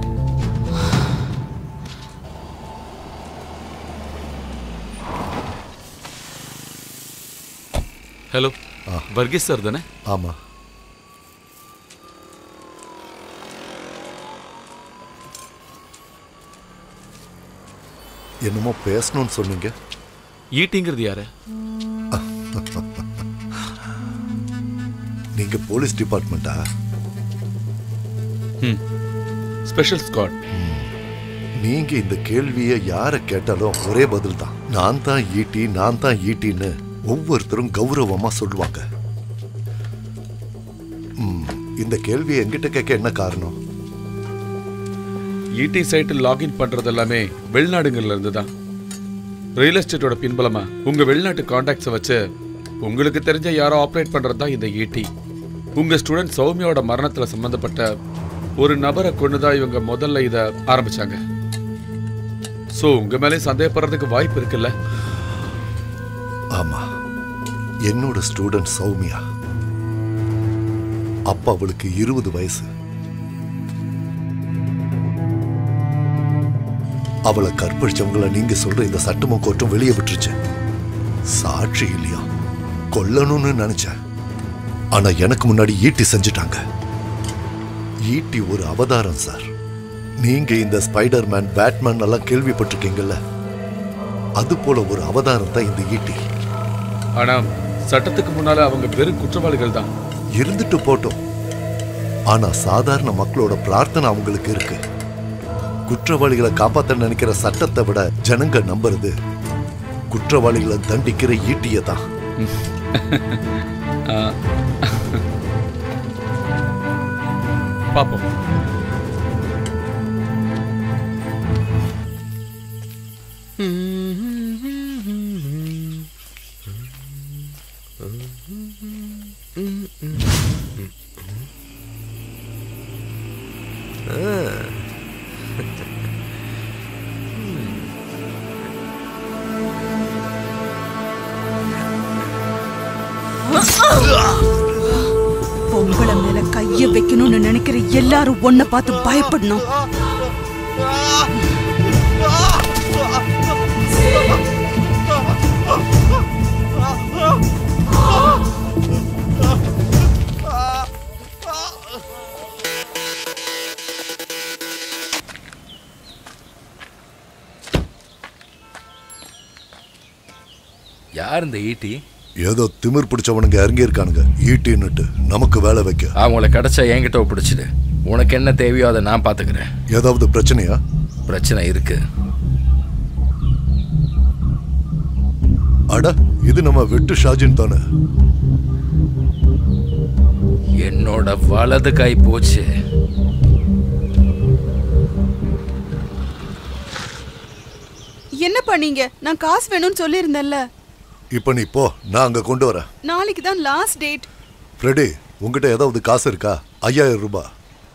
ஹலோ வர்கீஸ் சார் தானே ஆமா என்னமோ பேசணும்னு சொன்னீங்க ஈட்டிங்கிறது யாரு நீங்க போலீஸ் டிபார்ட்மெண்ட்டா ஸ்பெஷல் ஸ்குவாட் நீங்க இந்த கேள்வியை யார கேட்டாலும் ஒரே பதில் தான் நான் தான் ஈட்டி நான் தான் ஈட்டின்னு ஒவ்வொருத்தரும் கௌரவமா சொல்லுவாங்க ம், இந்த கேள்வியை என்கிட்ட கேட்க என்ன காரணம் இடி சைட்டில் லாகின் பண்றது எல்லாமே வெளிநாடுங்கள்ல இருந்து தான் ரியல் எஸ்டேட்டோட பின்பலமா உங்க வெளிநாட்டு கான்டாக்ட்ஸை வச்சு உங்களுக்கு தெரிஞ்ச யாரோ ஆப்ரேட் பண்றது தான் இந்த ஈடி உங்க ஸ்டூடெண்ட் சௌமியாவோட மரணத்துல சம்பந்தப்பட்ட ஒரு நபரை கொண்டுதான் இவங்க முதல்ல இத ஆரம்பிச்சாங்க சோ உங்க மேலே சந்தேகப்படுறதுக்கு வாய்ப்பு இருக்குல்ல ஆமா என்னோட ஸ்டூடெண்ட் சௌமியா அப்ப அவளுக்கு இருபது வயசு அவளை கற்பழிச்சவங்கள நீங்க சொல்ற இந்த சட்டமும் கோர்ட்டும் வெளியே விட்டுருச்சு சாட்சி இல்லையா கொல்லணும்னு நினைச்சேன் ஆனா எனக்கு முன்னாடி ஈட்டி செஞ்சுட்டாங்க ஈட்டி ஒரு அவதாரம் சார் நீங்க இந்த ஸ்பைடர்மேன் பேட்மேன் எல்லாம் கேள்விப்பட்டிருக்கீங்கல்ல அது போல ஒரு அவதாரம் தான் இந்த ஈட்டி ஆனா சட்டத்துக்கு முன்னால அவங்க வெறும் குற்றவாளிகள் தான் இருந்துட்டு போட்டோம் ஆனா சாதாரண மக்களோட பிரார்த்தனை அவங்களுக்கு இருக்கு குற்றவாளிகளை காப்பாத்த நினைக்கிற சட்டத்தை விட ஜனங்க நம்புறது குற்றவாளிகளை தண்டிக்கிற ஈட்டியை தான் ஆ. பாப்போம் பொம்பளை மேல கைய வைக்கணும்னு நினைக்கிற எல்லாரும் ஒன்ன பார்த்து பயப்படணும் யார் இந்த ஈட்டி ஏதோ திமிர் பிடிச்சவனுங்க இறங்கி இருக்கானுங்க ஈட்டின்னுட்டு நமக்கு வேலை வைக்க அவங்கள கிடைச்சா என்கிட்ட ஒப்பிடிச்சிடு உனக்கு என்ன தேவையோ அதை நான் பார்த்துக்கிறேன் ஏதாவது பிரச்சனையா பிரச்சனை இருக்கு அட இது நம்ம வெட்டு ஷாஜின் தானே என்னோட வலது கை போச்சு என்ன பண்ணீங்க நான் காசு வேணும்னு சொல்லியிருந்தேன்ல இப்ப நீ போ நான் அங்க கொண்டு வரேன் நாளைக்கு தான் லாஸ்ட் டேட் ஃப்ரெடி உங்ககிட்ட ஏதாவது காசு இருக்கா ஐயாயிரம் ரூபாய்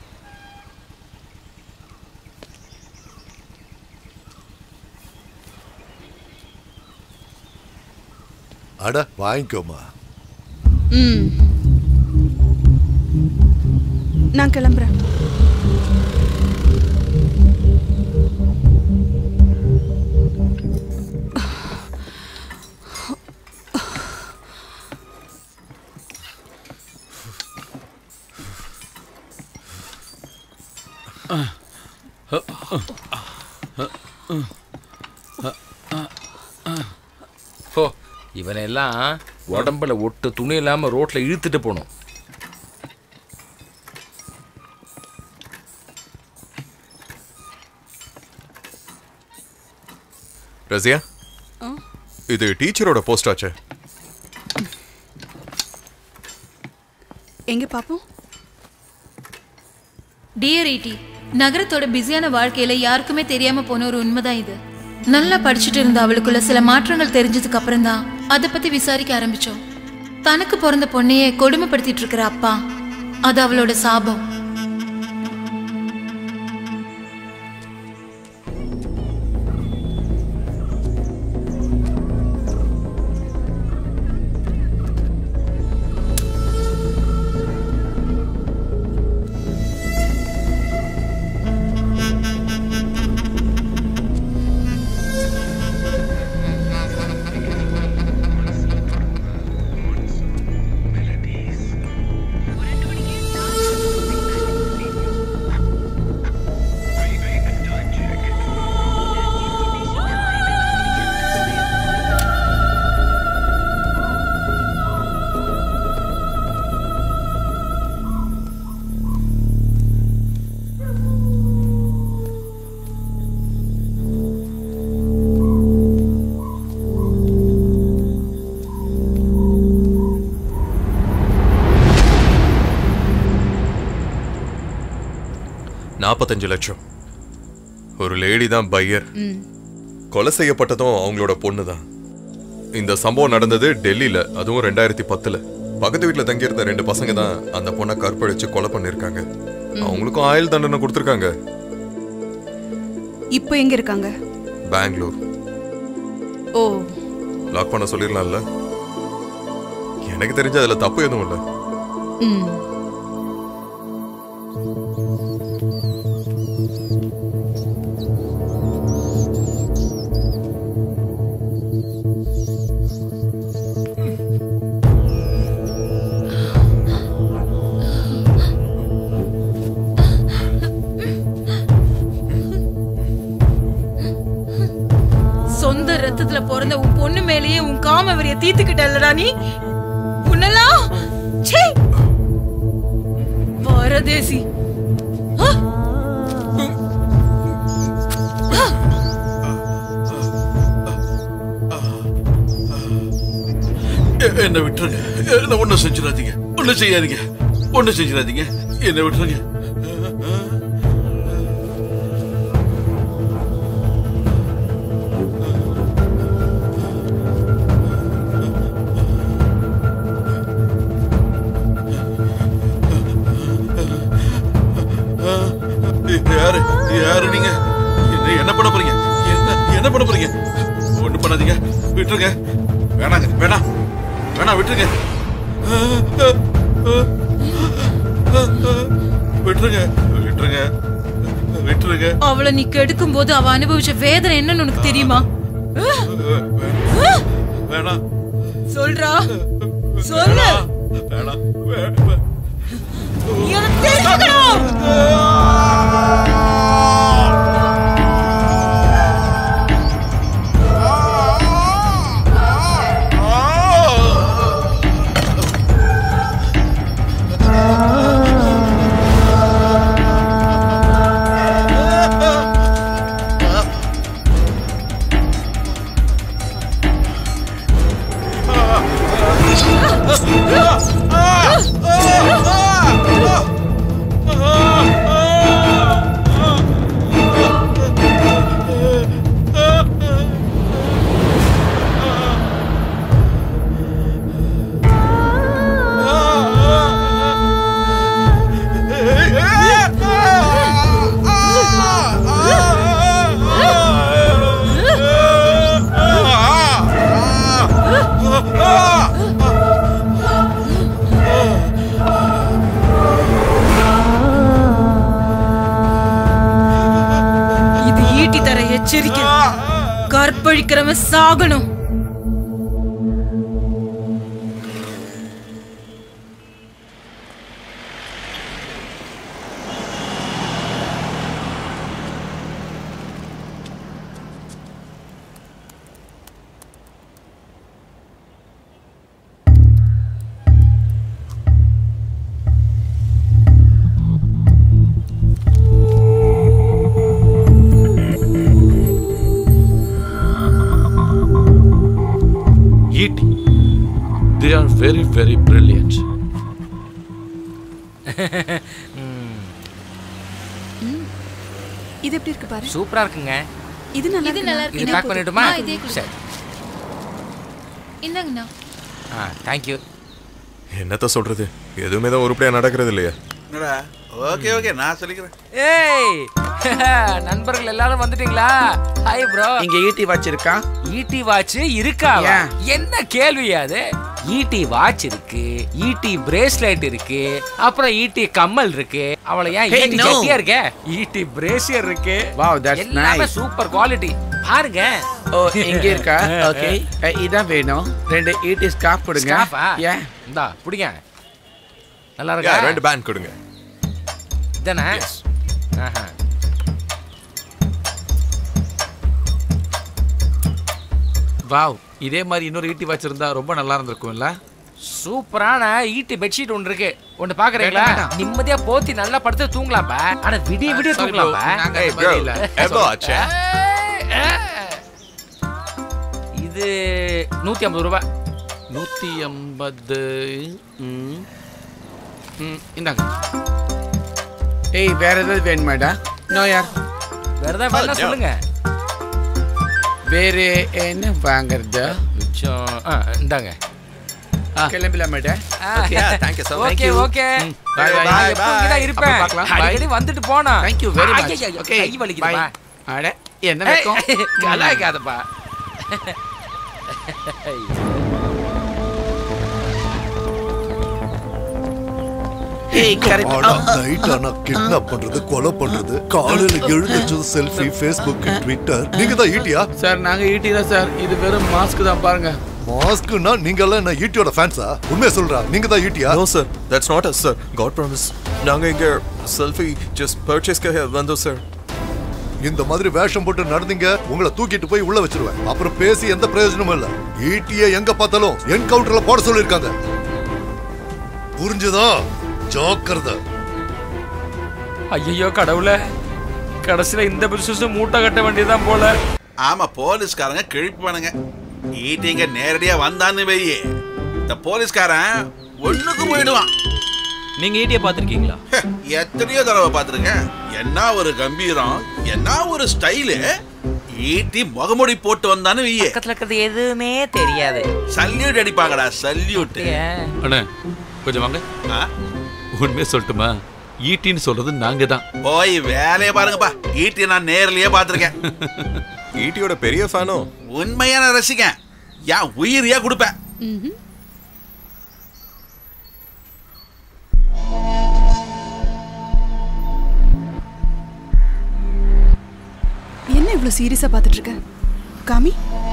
அட வாங்கிக்கோமா ம் நான் கிளம்புறேன் போ இவனெல்லாம் உடம்புல ஒட்டு துணி இல்லாம ரோட்ல இழுத்துட்டு போகணும் ரசியா ஆ? இது டீச்சரோட போஸ்ட் ஆச்சே எங்க பாப்போம் டியர் ஈட்டி நகரத்தோட பிஸியான வாழ்க்கையில யாருக்குமே தெரியாம போன ஒரு உண்மைதான் இது நல்லா படிச்சுட்டு இருந்த அவளுக்குள்ள சில மாற்றங்கள் தெரிஞ்சதுக்கு அப்புறம் தான் அதை பத்தி விசாரிக்க ஆரம்பிச்சோம் தனக்கு பிறந்த பொண்ணையே கொடுமைப்படுத்திட்டு இருக்கிற அப்பா அது அவளோட சாபம் நாற்பத்தஞ்சு லட்சம் ஒரு லேடி தான் பையர் ம் கொலை செய்யப்பட்டதும் அவங்களோட பொண்ணு தான் இந்த சம்பவம் நடந்தது டெல்லியில அதுவும் ரெண்டாயிரத்தி பத்துல பக்கத்து வீட்டுல தங்கியிருந்த ரெண்டு பசங்க தான் அந்த பொண்ணை கற்பழிச்சு கொலை பண்ணிருக்காங்க அவங்களுக்கும் ஆயுள் தண்டனை கொடுத்துருக்காங்க இப்போ எங்க இருக்காங்க பெங்களூர் ஓ லாக் பண்ண சொல்லிடலாம்ல எனக்கு தெரிஞ்ச அதுல தப்பு எதுவும் இல்லை ம் சொந்த ரத்தத்துல பிறந்த உன் பொண்ணு மேலேயே உன் காம வெறிய தீத்துக்கிட்டல்லடா நீ உன்னெல்லாம் ச்சீ! பரதேசி ஆ! ஆ! எ- என்னை விட்டுருங்க என்ன ஒண்ணும் செஞ்சிடாதீங்க ஒண்ணும் செய்யாதீங்க ஒண்ணும் செஞ்சிடாதீங்க என்னை விட்டுருங்க யாரு யாரு நீங்க என்ன என்ன பண்ண போறீங்க என்ன என்ன பண்ண போறீங்க ஒண்ணு பண்ணாதீங்க விட்டுருங்க வேணாங்க வேணாம் வேணாம் விட்டுருங்க விட்டுருங்க விட்டுருங்க விட்டுருங்க அவளை நீ கெடுக்கும் போது அவ அனுபவிச்ச வேதனை என்னன்னு உனக்கு தெரியுமா வேணாம் சொல்றா சொல்லு வேணாம் வே- வே- நீ எனக்கு தெரிஞ்சுக்கணும் இது ஈட்டி தர எச்சரிக்கை கற்பழிக்கிறவன் சாகணும் ET. They are very, very brilliant. இது எப்படி இருக்கு பாரு சூப்பரா இருக்குங்க இது நல்லா இது இருக்கு நல்லா இருக்கு இது இதே பேக் போதும். பண்ணிட்டுமா ஆ, இதே கொடுங்க. சரி இந்தாங்கண்ணா ஆ தேங்க்யூ என்னத்த சொல்றது எதுவுமே தான் உருப்படியா நடக்கிறது இல்லையா என்னடா ஓகே ஓகே நான் சொல்லிக்கிறேன் ஏய் நண்பர்கள் எல்லாரும் வந்துட்டீங்களா ஹாய் ப்ரோ இங்க ஈட்டி வச்சிருக்கா ஈடி வாட்ச் இருக்கா ஏன்? என்ன கேள்வி அது ஈடி வாட்ச் இருக்கு ஈடி பிரேஸ்லெட் இருக்கு அப்புறம் ஈடி கம்மல் இருக்கு அவளை ஏன் Hey, ஈடி no. சட்டியா இருக்க ஈடி பிரேசியர் இருக்கு Wow, that's எல்லாமே nice. சூப்பர் குவாலிட்டி பாருங்க ஓ இங்க இருக்கா ஓகே இதான் வேணும் ரெண்டு ஈட்டி ஸ்காப் கொடுங்க ஸ்கார்ஃபா? ஏன் இந்தா புடிங்க நல்லா Yeah, இருக்கா ரெண்டு பேண்ட் கொடுங்க இதானே ஆஹா. வாவ் இதே மாதிரி இன்னொரு ஈட்டி வச்சிருந்தா ரொம்ப நல்லா இருந்திருக்கும்ல சூப்பரான ஈட்டி பெட்ஷீட் ஒன்று இருக்கு ஒன்று பாக்குறீங்களா வேண்டாம், வேண்டாம். நிம்மதியா போத்தி நல்லா படுத்து தூங்கலாம்ப்பா ஆனா விடிய விடிய Sorry bro, தூங்கலாம்ப்பா நாங்க Hey அந்த bro, மாதிரி இல்ல. எவ்வளோ ஆச்சு இது நூத்தி ஐம்பது ரூபாய் நூத்தி ஐம்பது ம். ம், இந்தாங்க ஏய் வேற ஏதாவது வேணுமாடா நோ யார் வேற ஏதாவது வேணா சொல்லுங்க வேற என்ன வாங்குறது மிச்சம் ஆ, இந்தாங்க கிளம்பலாமாடா Okay, thank you so much. Okay Thank you. Okay ம், bye, bye. நான் எப்பவும் இங்கதான் Bye. இருப்பேன் அப்புறம் பார்க்கலாம். Bye. அடிக்கடி வந்துட்டு போனா Thank you very much. ஐயையோ, Okay, கை வலிக்குதுப்பா bye. அட என்ன வெக்கம் கலாய்க்காதப்பா ஏய் கரெக்ட் ஆனா நைட் ஆனா கிட்னாப் பண்றது கொலை பண்றது காலையில எழுந்திருச்சது செல்ஃபி ஃபேஸ்புக் ட்விட்டர் நீங்க தான் ஈட்டியா சார் நாங்க ஈட்டி தான் சார் இது வெறும் மாஸ்க் தான் பாருங்க மாஸ்க்னா நீங்க எல்லாம் என்ன ஈட்டியோட ஃபேன்ஸா உண்மையை சொல்றா நீங்க தான் ஈட்டியா no sir that's not us sir god promise நாங்க இங்க செல்ஃபி ஜஸ்ட் பர்ச்சேஸ்க்காக வந்தோம் சார் இந்த மாதிரி வேஷம் போட்டு நடந்தீங்க உங்களை தூக்கிட்டு போய் உள்ள வச்சிருவேன் அப்புறம் பேசி எந்த பிரயோஜனமும் இல்ல ஈட்டிய எங்க பார்த்தாலும் என்கவுண்டர்ல போட சொல்லிருக்காங்க புரிஞ்சுதா ஜாக்கிரதை ஐயோ கடவுளே கடைசியில இந்த பிசினஸ் மூட்டை கட்ட வேண்டியதுதான் போல ஆமா போலீஸ்காரங்க கிழிப்பானுங்க ஈட்டிங்க நேரடியா வந்தான்னு வெயி இந்த போலீஸ்காரன் ஒண்ணுக்கு போயிடுவான் நீங்க ஈட்டியை பார்த்திருக்கீங்களா எத்தனையோ தடவை பார்த்துருக்கேன் என்ன ஒரு கம்பீரம் என்ன ஒரு ஸ்டைலு ஈட்டி முகமுடி போட்டு வந்தான்னு வெய்ய பக்கத்துல இருக்கிறது எதுவுமே தெரியாது சல்யூட் அடிப்பாங்கடா சல்யூட் அண்ணே கொஞ்சம் வாங்க உண்மையை சொல்லட்டுமா ஈட்டின்னு சொல்றது நாங்க தான் போய் வேலையை பாருங்கப்பா ஈட்டி நான் நேர்லயே பார்த்துருக்கேன் ஈட்டியோட பெரிய ஃபேனோ உண்மையான ரசிகன் என் உயிரியா கொடுப்பேன் என்ன இவ்வளவு சீரியஸா பார்த்துட்டு இருக்க காமி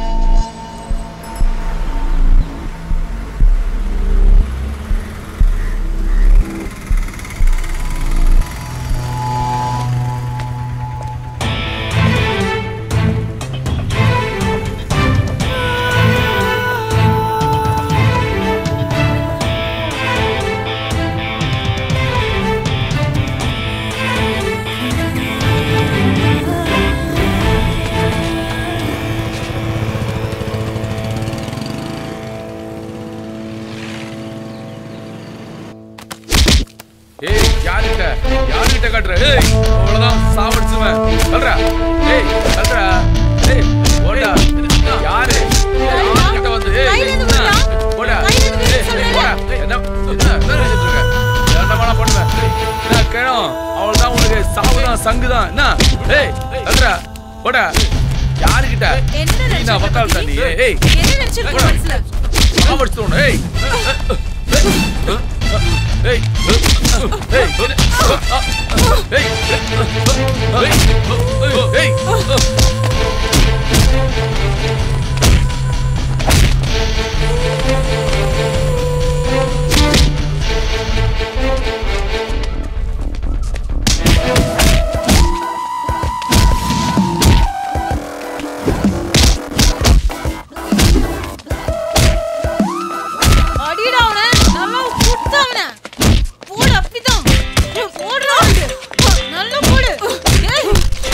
ஏய் யாருகிட்ட யாருகிட்ட காட்டுற ஏய் அவ்வளவுதான் சாவடிச்சுவேன் சொல்றா ஏய் சொல்றா ஏய் ஓடா யாரு யாருகிட்ட வந்து ஏய் என்ன? போடா ஏய் போடா ஏய், என்ன என்ன என்ன நினைச்சிட்டு இருக்க என்னமா பண்ணுவேன் என்ன கிழம் அவ்வளவுதான் உனக்கு சாவுதான் சங்குதான் என்ன ஏய் சொல்றா போடா யாருகிட்ட நீ நான் வக்கால் தண்ணி ஏய் ஏய் என்ன நினைச்சிருக்க மனசுல சாவடிச்சு உன்னை, ஏய் ஏய் ஏய் ஏய் ஏய் அடிடா அவனை நல்லா குத்து அவனை போடு அப்படிதான் போடுறா நல்லா போடு டேய்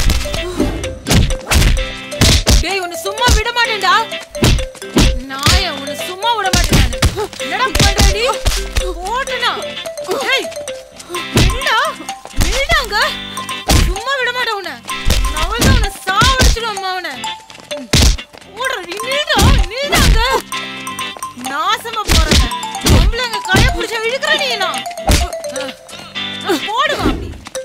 டேய் உன்னை சும்மா விட மாட்டேன்டா நாய உன்னை சும்மா விட மாட்டேன் நானு. என்னடா பண்ற நீ போட்டுனா டேய் விடா விடாங்க சும்மா விட மாட்டேன் உன்னை நான் அவள்தான் உன்னை சாவடிச்சிடுவேன் அம்மா அவனை போடுற நீ நில்டா நில்டாங்க நாசமா போறேன் பொம்பளைங்க கைய பிடிச்ச இழுக்கிற நீ நான் போடுவா அப்படி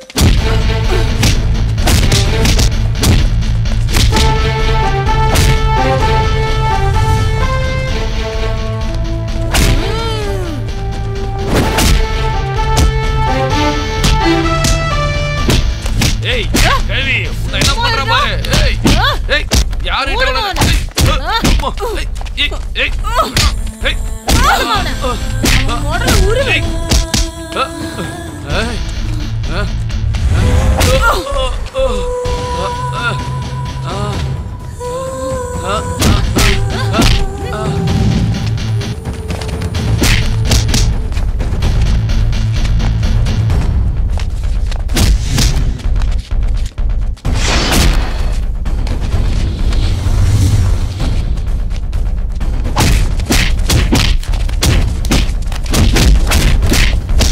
ஏய் கேவி உன்னை என்ன பண்ற பாரு ஏய் ஏய் யாரு கிட்ட போடுவா உன்னை- அவனை. ஏய், ஏய், ஏய், ஏய், போடுவா அவனை. அவன் உடல உருவி ஏய், ஏய், ஆ,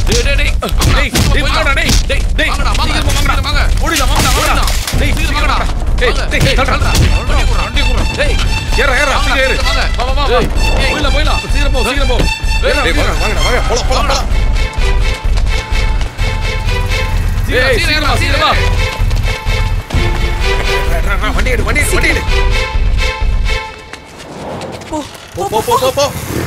டேய் டேய் டேய் டேய் டேய் வாங்கடா டேய் டேய் டேய் வாங்கடா, வாங்க. சீக்கிரமா வாங்கடா வாங்க ஓடிடலாம் வாங்கடா வாங்கடா டேய் சீக்கிரமா வாங்கடா டேய் டேய் தள்ளுடா வண்டி குடுறா வண்டி குடுறா டேய் ஏறா ஏறா வாங்கடா, சீக்கிரம் ஏறு வாங்க. வா, வா, வா, வா. டேய், ஏய். போயிடலாம் போயிடலாம் சீக்கிரம் போ சீக்கிரம் போ ஏறா, டேய், சீக்கிரம். வாங்கடா, வாங்கடா, வாங்க. போலாம், போலாம், போலாம். டேய் சீக்கிரமா சீக்கிரமா வண்டி எடு வண்டி எடு வண்டி எடு போ போ போ போ போ போ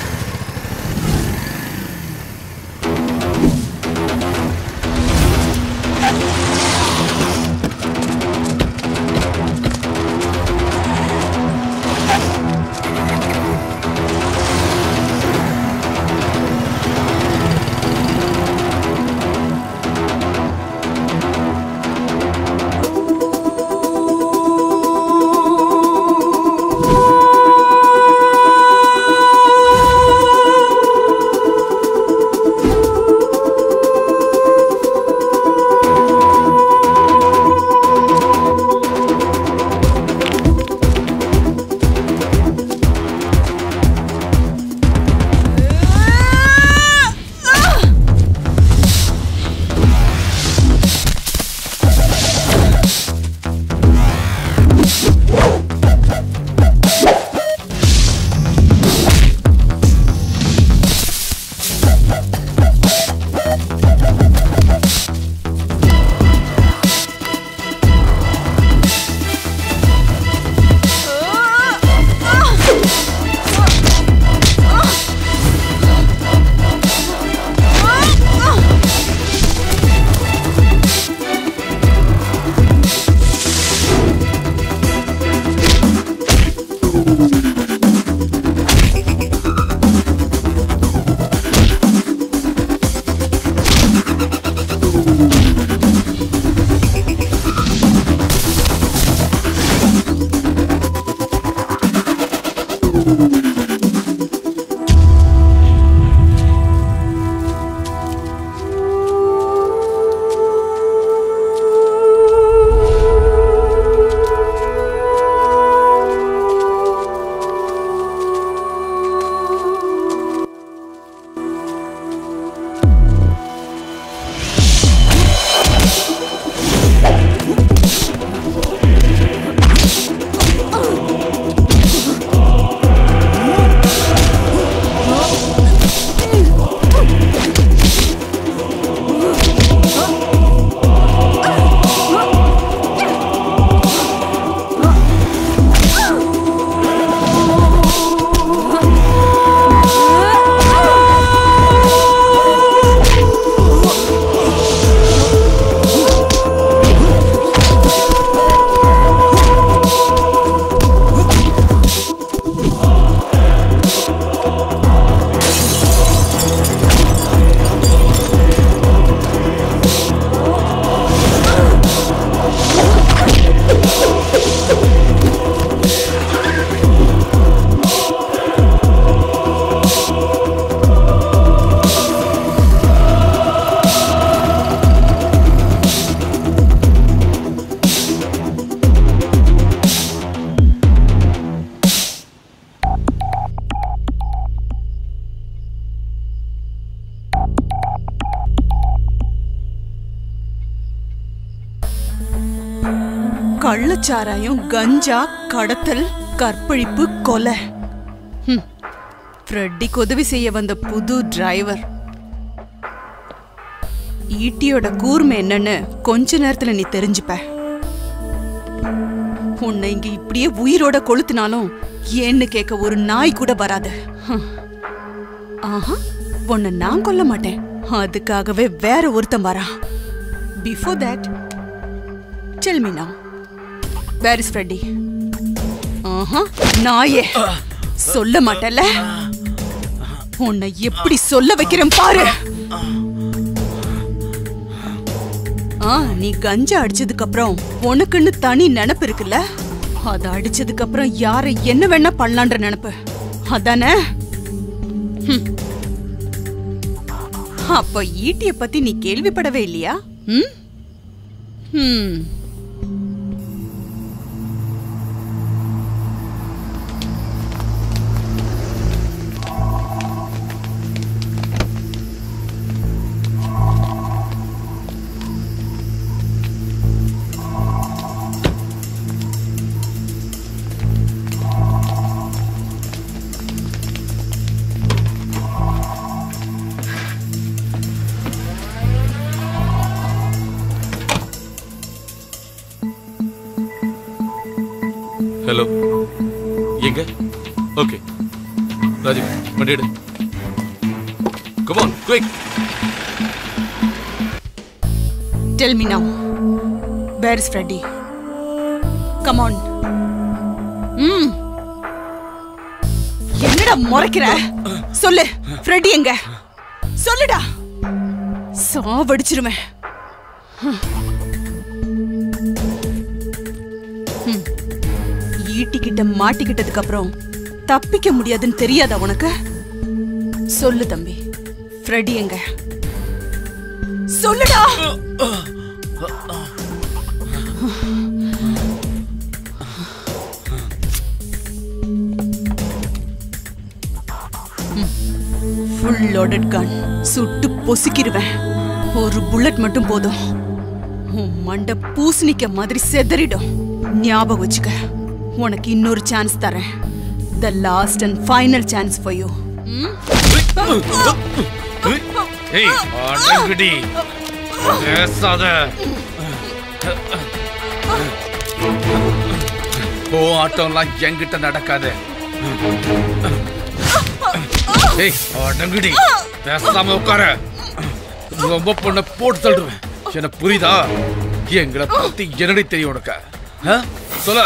கள்ளச்சாராயம் கஞ்சா கடத்தல் கற்பழிப்பு கொலை ஹம். ஃப்ரெட்டிக்கு உதவி செய்ய வந்த புது டிரைவர் ஈட்டியோட கூர்மை என்னன்னு கொஞ்ச நேரத்துல நீ தெரிஞ்சுப்ப உன்னை இங்க இப்படியே உயிரோட கொளுத்தினாலும் ஏன்னு கேட்க ஒரு நாய் கூட வராது ஹம். ஆஹா உன்னை நான் கொல்ல மாட்டேன் அதுக்காகவே வேற ஒருத்தன் வரான் before that tell me now where is Freddy ஆஹா நாயே சொல்ல மாட்டல உன்னை எப்படி சொல்ல வைக்கிறேன் பாரு ஆ நீ கஞ்சா அடிச்சதுக்கு அப்புறம் உனக்குன்னு தனி நினப்பு இருக்குல்ல அத அடிச்சதுக்கு அப்புறம் யாரை என்ன வேணா பண்ணலான்ற நினப்பு அதானே ஹம். அப்ப ஈட்டிய பத்தி நீ கேள்விப்படவே இல்லையா ம் ம் ஹலோ எங்க ஓகே ராஜீவ் வண்டி எடு come on quick tell me now where is Freddy come on ம் என்னடா முறைக்கிற சொல்லு ஃப்ரெட்டி எங்க சொல்லுடா சாவடிச்சிருவேன் ஹம். ஹம். ஈட்டிக்கிட்ட மாட்டிக்கிட்டதுக்கு அப்புறம் தப்பிக்க முடியாதுன்னு தெரியாதா உனக்கு சொல்லு தம்பி ஃப்ரெடி எங்க சொல்லுடா ஃபுல் லோடட் கன் சுட்டு பொசுக்கிடுவேன் ஒரு புல்லட் மட்டும் போதும் உன் மண்டை பூசணிக்க மாதிரி செதறிடும் ஞாபகம் வச்சுக்க உனக்கு இன்னொரு சான்ஸ் தரேன் the last and final chance for you ஏய் அடங்குடி பேசாத ஓ ஆட்டம்லாம் என்கிட்ட நடக்காது ஏய் அடங்குடி பேசாம உட்கார ரொம்ப பொண்ண போட்டு தள்ளுவேன் என்ன புரியுதா எங்களை பத்தி என்னடி தெரியும் உனக்கு ஆ? சொல்ல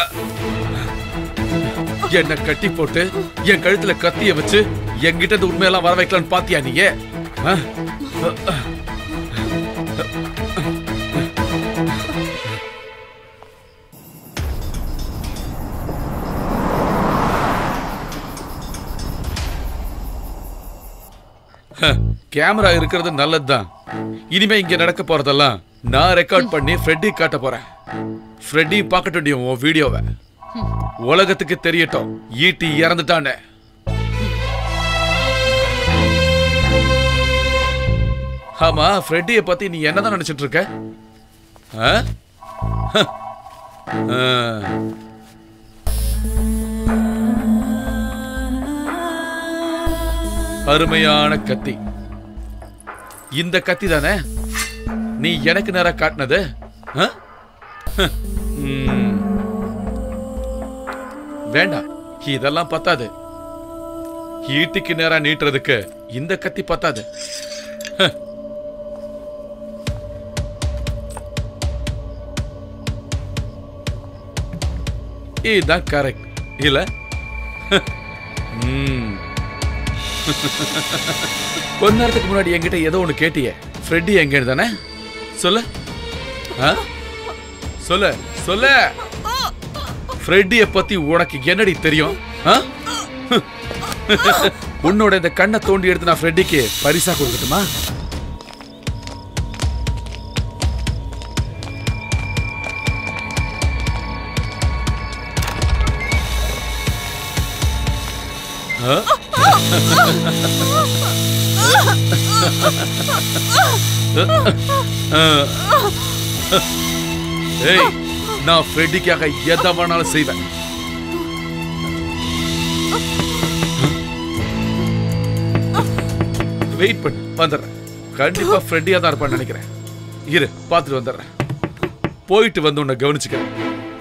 என்ன கட்டி போட்டு என் கழுத்துல கத்திய வச்சு என்கிட்ட இந்த உண்மையெல்லாம் வர வைக்கலாம்னு பாத்தியா நீங்க ஆ? கேமரா இருக்கிறது நல்லதுதான் இனிமே இங்க நடக்க போறதெல்லாம் நான் ரெக்கார்ட் பண்ணி ஃப்ரெட்டி காட்ட போறேன் ஃப்ரெட்டி பார்க்கட்டும் உன் வீடியோவை உலகத்துக்கு தெரியட்டும் ஈட்டி இறந்துட்டானே ஆமா ஃப்ரெட்டிய பத்தி நீ என்னதான் நினைச்சிட்டு இருக்க ஆ? ஹ. ஆ. அருமையான கத்தி இந்த கத்தி தானே நீ எனக்கு நேரா காட்டினது ஆ? ஹ. ம். வேண்டாம் இதெல்லாம் பத்தாது ஈட்டிக்கு நேரா நீட்டுறதுக்கு இந்த கத்தி பத்தாது ஹ. இதுதான் கரெக்ட் இல்ல ம். கொஞ்ச நேரத்துக்கு முன்னாடி என்கிட்ட ஏதோ ஒண்ணு கேட்டியே ஃப்ரெட்டி எங்க தானே சொல்லு ஆ? சொல்லு சொல்லு ஃப்ரெட்டிய பத்தி உனக்கு என்னடி தெரியும் ஆ? உன்னோட இந்த கண்ணை தோண்டி எடுத்து நான் ஃப்ரெட்டிக்கு பரிசா கொடுக்கட்டுமா ஆ? ஏய் நான் ஃப்ரெட்டிக்காக எதை வேணாலும் செய்வேன் வெயிட் பண்ணு வந்துடுறேன் கண்டிப்பா ஃப்ரெண்டியா தான் இருப்பான்னு நினைக்கிறேன் இரு பார்த்துட்டு வந்துடுறேன் போயிட்டு வந்து உன்னை கவனிச்சுக்கிறேன்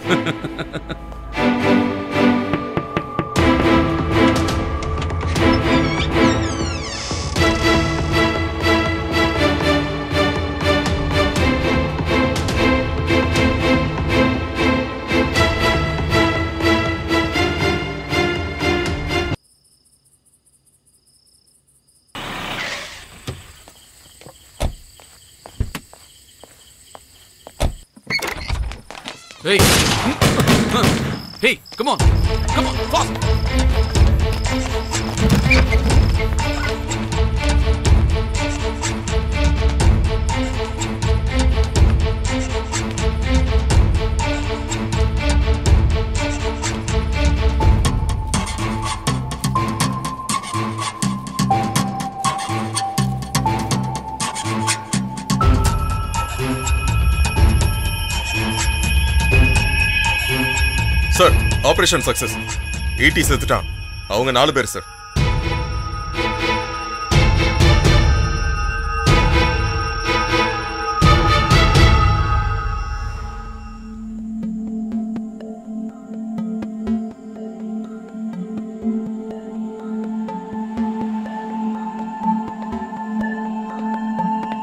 Hey! Hey, come on! Come on, fast! Sir operation success Eetti செத்துட்டான் அவங்க நாலு பேர் சார்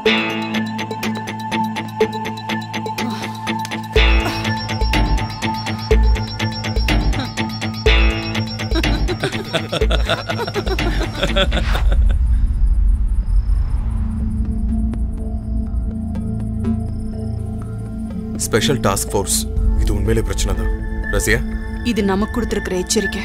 ஸ்பெஷல் டாஸ்க் ஃபோர்ஸ் இது உண்மையிலே பிரச்சனை தான் ரசியா இது நமக்கு கொடுத்திருக்கிற எச்சரிக்கை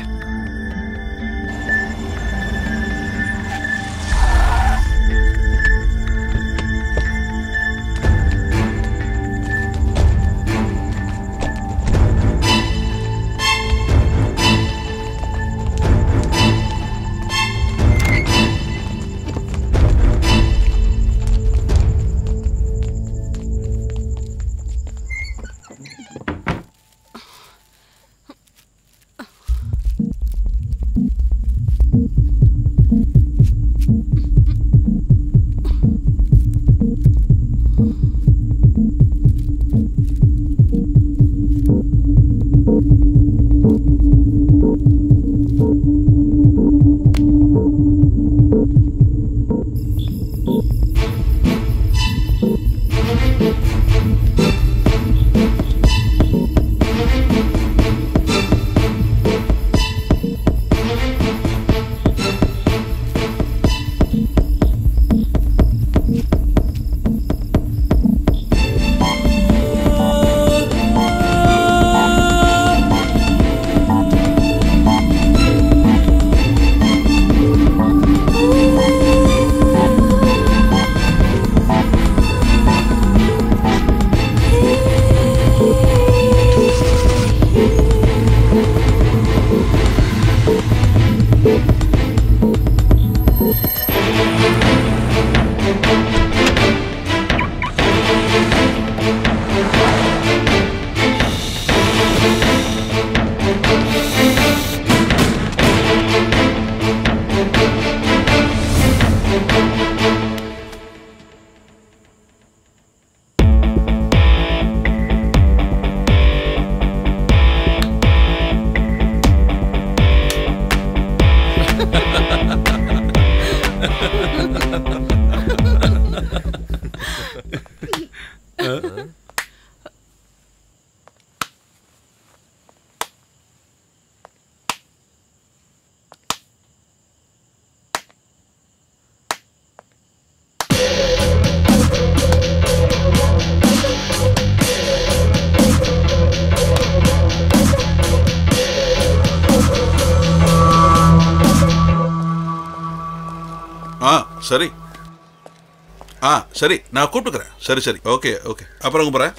ஆ சரி ஆ சரி நான் கூப்பிட்டுக்கிறேன் சரி சரி ஓகே ஓகே அப்புறம் போகிறேன்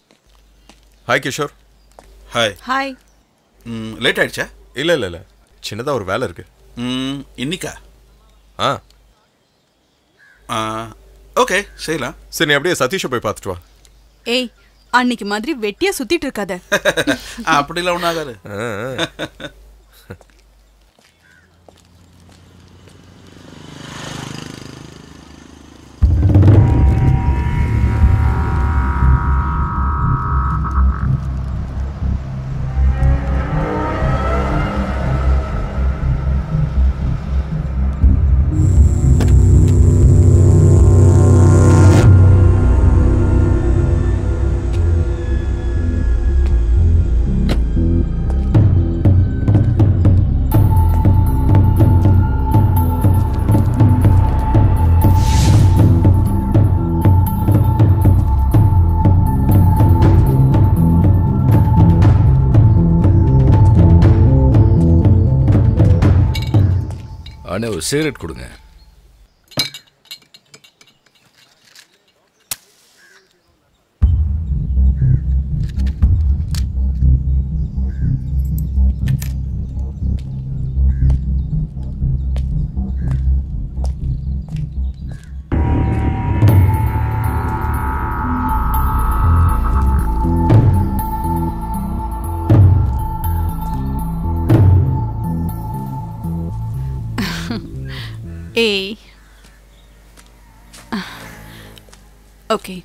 ஹாய் கிஷோர் ஹாய் ஹாய் ம் லேட் ஆயிடுச்சா இல்லை இல்லை இல்லை சின்னதாக ஒரு வேலை இருக்கு ம் இன்னிக்கா ஆ ஆ ஓகே செய்யலாம் சரி நீ அப்படியே சதீஷை போய் பார்த்துட்டு வா ஏய் அன்னைக்கு மாதிரி வெட்டியா சுத்திட்டு இருக்காத அப்படிலாம் ஒன்றும் ஆகாது ஆ, ஆ. அண்ணே ஒரு சிகரெட் கொடுங்க ஏய் ஓகே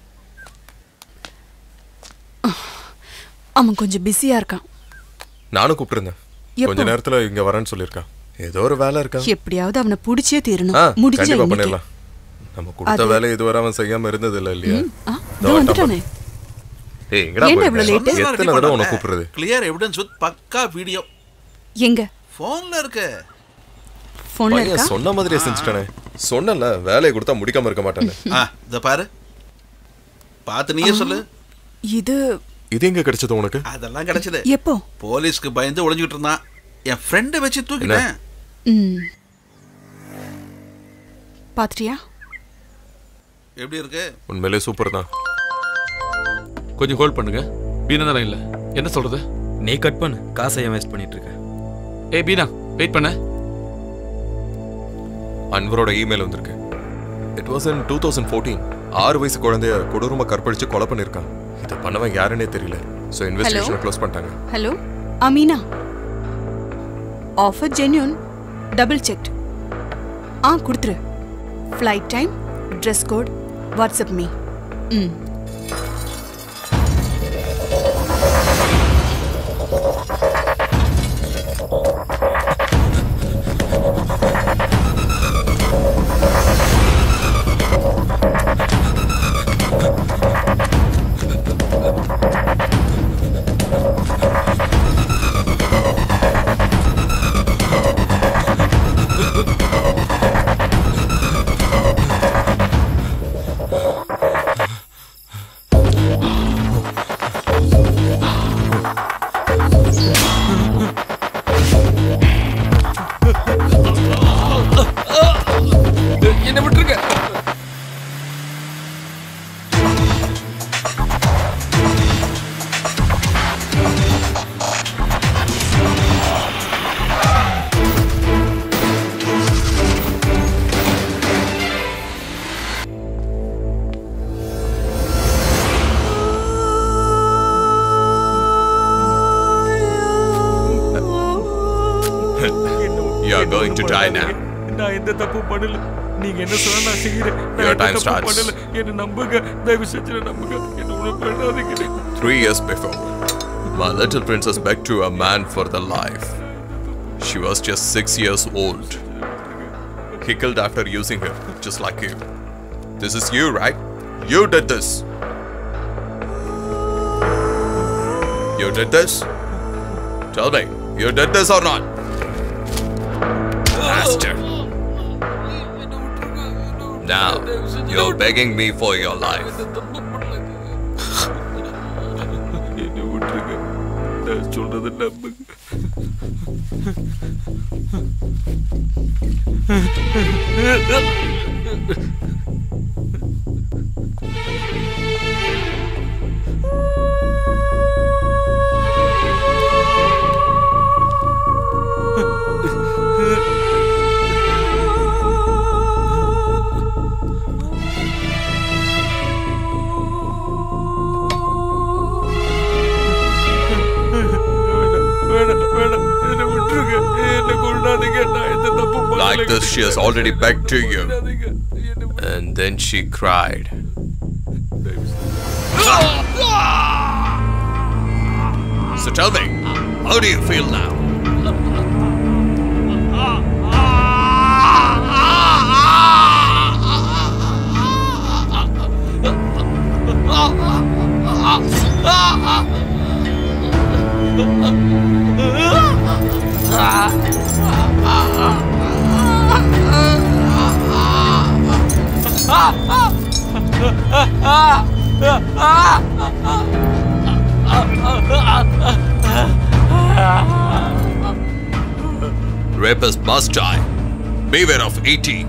அவன் கொஞ்சம் பிஸியா இருக்கான் நானும் கூப்பிட்டுருந்தேன் எப்போ? கொஞ்ச நேரத்துல இங்க வரேன்னு சொல்லியிருக்கான் ஏதோ ஒரு வேலை இருக்கா எப்படியாவது அவனை புடிச்சே தீரணும் ஆ முடிஞ்சா கண்டிப்பா இன்னைக்கு. பண்ணிடலாம் நம்ம கொடுத்த அது- வேலை இதுவரை அவன் செய்யாம இருந்தது இல்ல இல்லையா ஆ, இதோ வந்துட்டானே ஏய் எங்கடா ஏன்டா போயிருந்த? இவ்வளவு late? எத்தனை தடவை உன்னை கூப்பிடுறது கிளியர் எவிடன்ஸ் வித் பக்கா வீடியோ எங்க போன்ல இருக்கு போன்ல பையன் இருக்கா சொன்ன மாதிரியே செஞ்சுட்டானே சொன்னல வேலையை கொடுத்தா முடிக்காம இருக்க மாட்டானே ஆ இத பாரு பார்த்து நீயே சொல்லு இது இது எங்க கிடைச்சது உனக்கு அதெல்லாம் கிடைச்சது எப்போ போலீஸ்க்கு பயந்து ஒளிஞ்சுக்கிட்டு இருந்தான் என் ஃப்ரெண்டை வச்சு தூக்கிட்டேன் ம் பாத்துட்டியா எப்படி இருக்கு உண்மையிலே சூப்பர் தான் கொஞ்சம் ஹோல்ட் பண்ணுங்க பீனா தான் இல்ல என்ன சொல்றது நீ கட் பண்ணு காசை ஏன் வேஸ்ட் பண்ணிட்டு இருக்க ஏய் பீனா வெயிட் பண்ண அன்வரோட இமெயில் வந்திருக்கு it was in two thousand fourteen ஆறு வயசு குழந்தைய கொடூரமா கற்பழிச்சு கொலை பண்ணிருக்கான் இதை பண்ணவன் யாருன்னே தெரியல ஸோ இன்வெஸ்டிகேஷனை க்ளோஸ் பண்ணிட்டாங்க hello Ameena offer genuine double checked ஆ கொடுத்துரு flight time dress code WhatsApp me ம் என்ன விட்டுருங்க You are going to die now. நான் எந்த தப்பு பண்ணல நீங்க என்ன சொன்னா நான் செய்யறேன் நான் Your எந்த time தப்பு starts. பண்ணல என்ன நம்புங்க தயவு செஞ்சு என்ன நம்புங்க என்ன ஒண்ணும் பண்ணாதீங்க Three years before, my little princess begged to a man for the life. She was just six years old. He killed after using her, just like you. This is you, right? You did this. You did this? Tell me, you did this or not? Bastard. Now, you're begging me for your life. என்ன விட்டுருங்க நான் சொல்றதை நம்புங்க வேணாம் வேணாம் என்ன விட்டுருங்க என்ன கொண்டாதீங்க நான் எந்த தப்பு Like this, she has already begged to you. And then she cried. So tell me, how do you feel now? Rapists must die. Beware of E.T.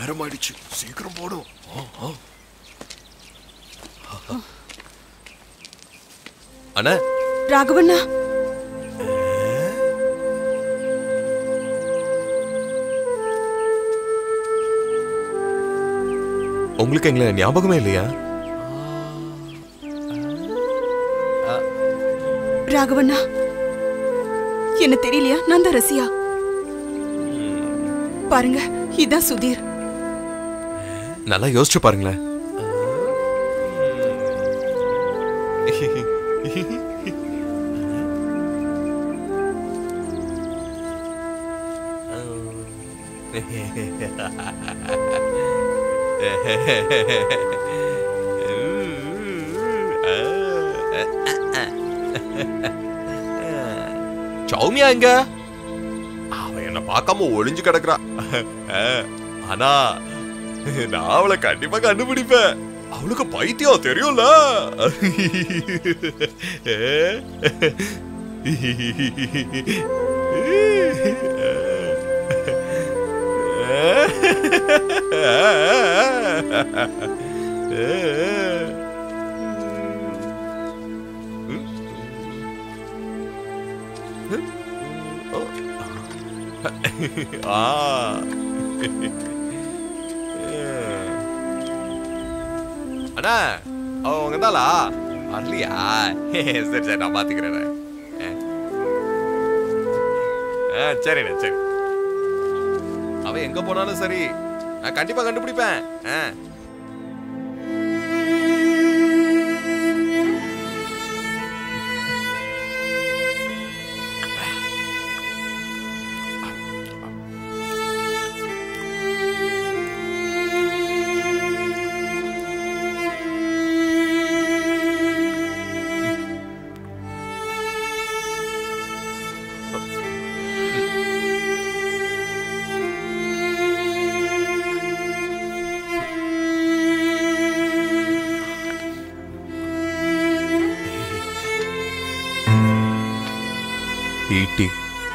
நேரம் ஆயிடுச்சு சீக்கிரம் போடும் ஆ, ஆ. அண்ணா ராகவண்ணா உங்களுக்கு எங்களை ஞாபகமே இல்லையா ராகவண்ணா என்ன தெரியலையா நான் தான் ரசியா பாருங்க இதான் சுதீர் நல்லா யோசிச்சு பாருங்களேன் சௌமியா எங்க அவன் என்ன பார்க்காம ஒளிஞ்சு கிடக்குறா ஆனா நான் அவளை கண்டிப்பா கண்டுபிடிப்பேன் அவளுக்கு பைத்தியம் தெரியும்ல ஆ அண்ணா அவங்க தாளா வரலையா சரி சரி நான் பாத்துக்கிறேன் ஆ சரிண்ணே சரி அவன் எங்க போனாலும் சரி நான் கண்டிப்பா கண்டுபிடிப்பேன் ஆ ஈட்டி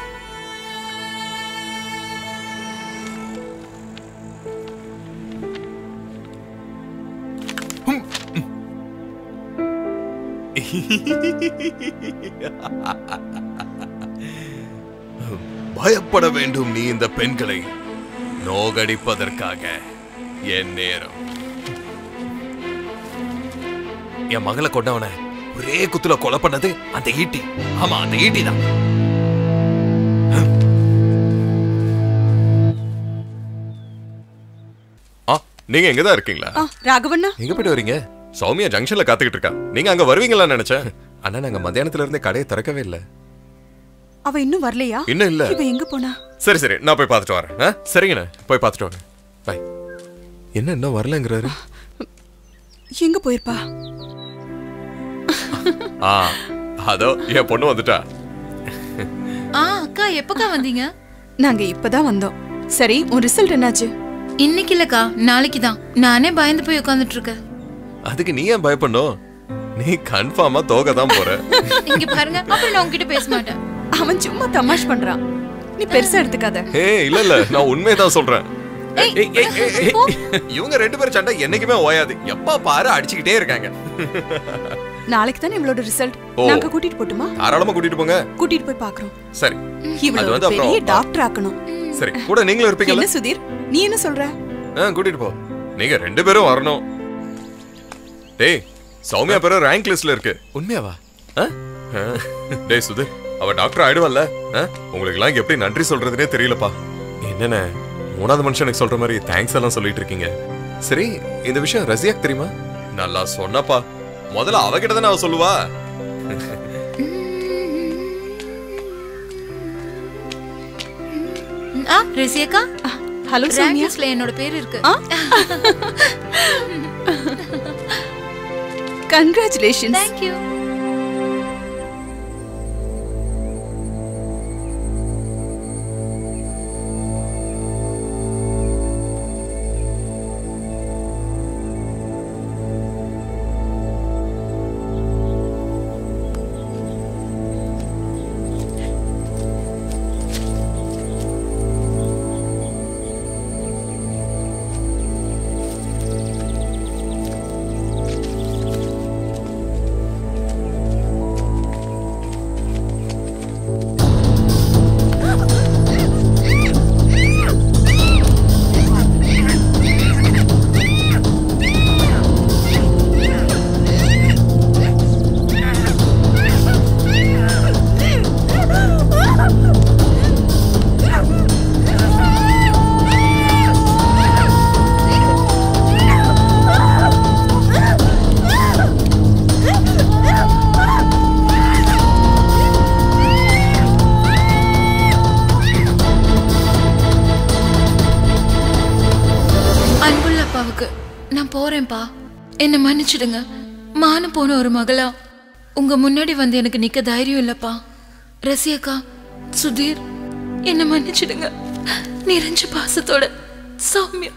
பயப்பட வேண்டும் நீ இந்த பெண்களை நோகடிப்பதற்காக என் நேரம் என் மகளை கொண்டவன ஒரே குத்துல கொலை பண்ணது அந்த ஈட்டி ஆமா அந்த ஈட்டி தான் ஆ நீங்க எங்க தான் இருக்கீங்களா ஆ, ராகவண்ணா எங்க போயிட்டு வரீங்க சௌமியா ஜங்ஷன்ல காத்துக்கிட்டு இருக்கா நீங்க அங்க வருவீங்களான்னு நினைச்சேன் அண்ணா நாங்க மத்தியானத்துல இருந்தே கடையை திறக்கவே இல்ல அவ இன்னும் வரலையா இன்னும் இல்ல. இவ எங்க போனா சரி சரி நான் போய் பார்த்துட்டு வரேன் ஆ? சரிங்கண்ணே போய் பார்த்துட்டு வரேன் பாய் என்ன இன்னும் வரலங்கிறாரு எங்க போயிருப்பா ஆ அதோ என் பொண்ணு வந்துட்டா ஆ அக்கா எப்பக்கா வந்தீங்க நாங்க இப்பதான் வந்தோம் சரி உன் ரிசல்ட் என்னாச்சு இன்னைக்கு இல்லக்கா நாளைக்கு தான் நானே பயந்து போய் உட்காந்துட்டு இருக்கேன் அதுக்கு நீ ஏன் பயப்படணும் நீ கன்ஃபார்மா தோக தான் போற இங்க பாருங்க அப்புறம் நான் உங்ககிட்ட பேச மாட்டேன் அவன் சும்மா தமாஷ் பண்றான் நீ பெருசா எடுத்துக்காத ஏ இல்ல இல்ல நான் உண்மையை சொல்றேன் ஏய், ஏய், ஏய், ஏய், ஏய். இவங்க ரெண்டு பேரும் சண்டை என்னைக்குமே ஓயாது எப்ப பாரு அடிச்சுக்கிட்டே இருக்காங்க நாளைக்கு தானே இவளோட ரிசல்ட் ஓ. நாங்க கூட்டிட்டு போட்டுமா தாராளமா கூட்டிட்டு போங்க கூட்டிட்டு போய் பாக்குறோம் சரி இவள அது ஒரு வந்து பெரிய அப்புறம் டாக்டர் ஆக்கணும் சரி கூட நீங்களும் இருப்பீங்கல்ல என்ன சுதீர் நீ என்ன சொல்ற ஆ கூட்டிட்டு போ நீங்க ரெண்டு பேரும் வரணும் டேய் சௌமியா பேரும் ரேங்க் லிஸ்ட்ல இருக்கு உண்மையாவா ஆ? ஆ. டேய் சுதர் அவ டாக்டர் ஆயிடுவல்ல ஆ? உங்களுக்கு எல்லாம் எப்படி நன்றி சொல்றதுனே தெரியலப்பா என்னண்ணே மூணாவது மனுஷனுக்கு சொல்ற மாதிரி தேங்க்ஸ் எல்லாம் சொல்லிட்டு இருக்கீங்க சரி இந்த விஷயம் ரசியாக்கு தெரியுமா நல்லா சொன்னப்பா முதல்ல அவகிட்ட தானே அவ சொல்லுவா ஆ ரசியக்கா ஹலோ ரேங்க் சௌமியா லிஸ்ட்ல என்னோட பேர் இருக்கு கங்க்ராச்சுலேஷன்ஸ் தேங்க் யூ என்னை மன்னிச்சிடுங்க மானம் போன ஒரு மகளா உங்க முன்னாடி வந்து எனக்கு நிக்க தைரியம் இல்லப்பா ரசியக்கா சுதீர் என்னை மன்னிச்சிடுங்க நிறைஞ்ச பாசத்தோட சௌமியா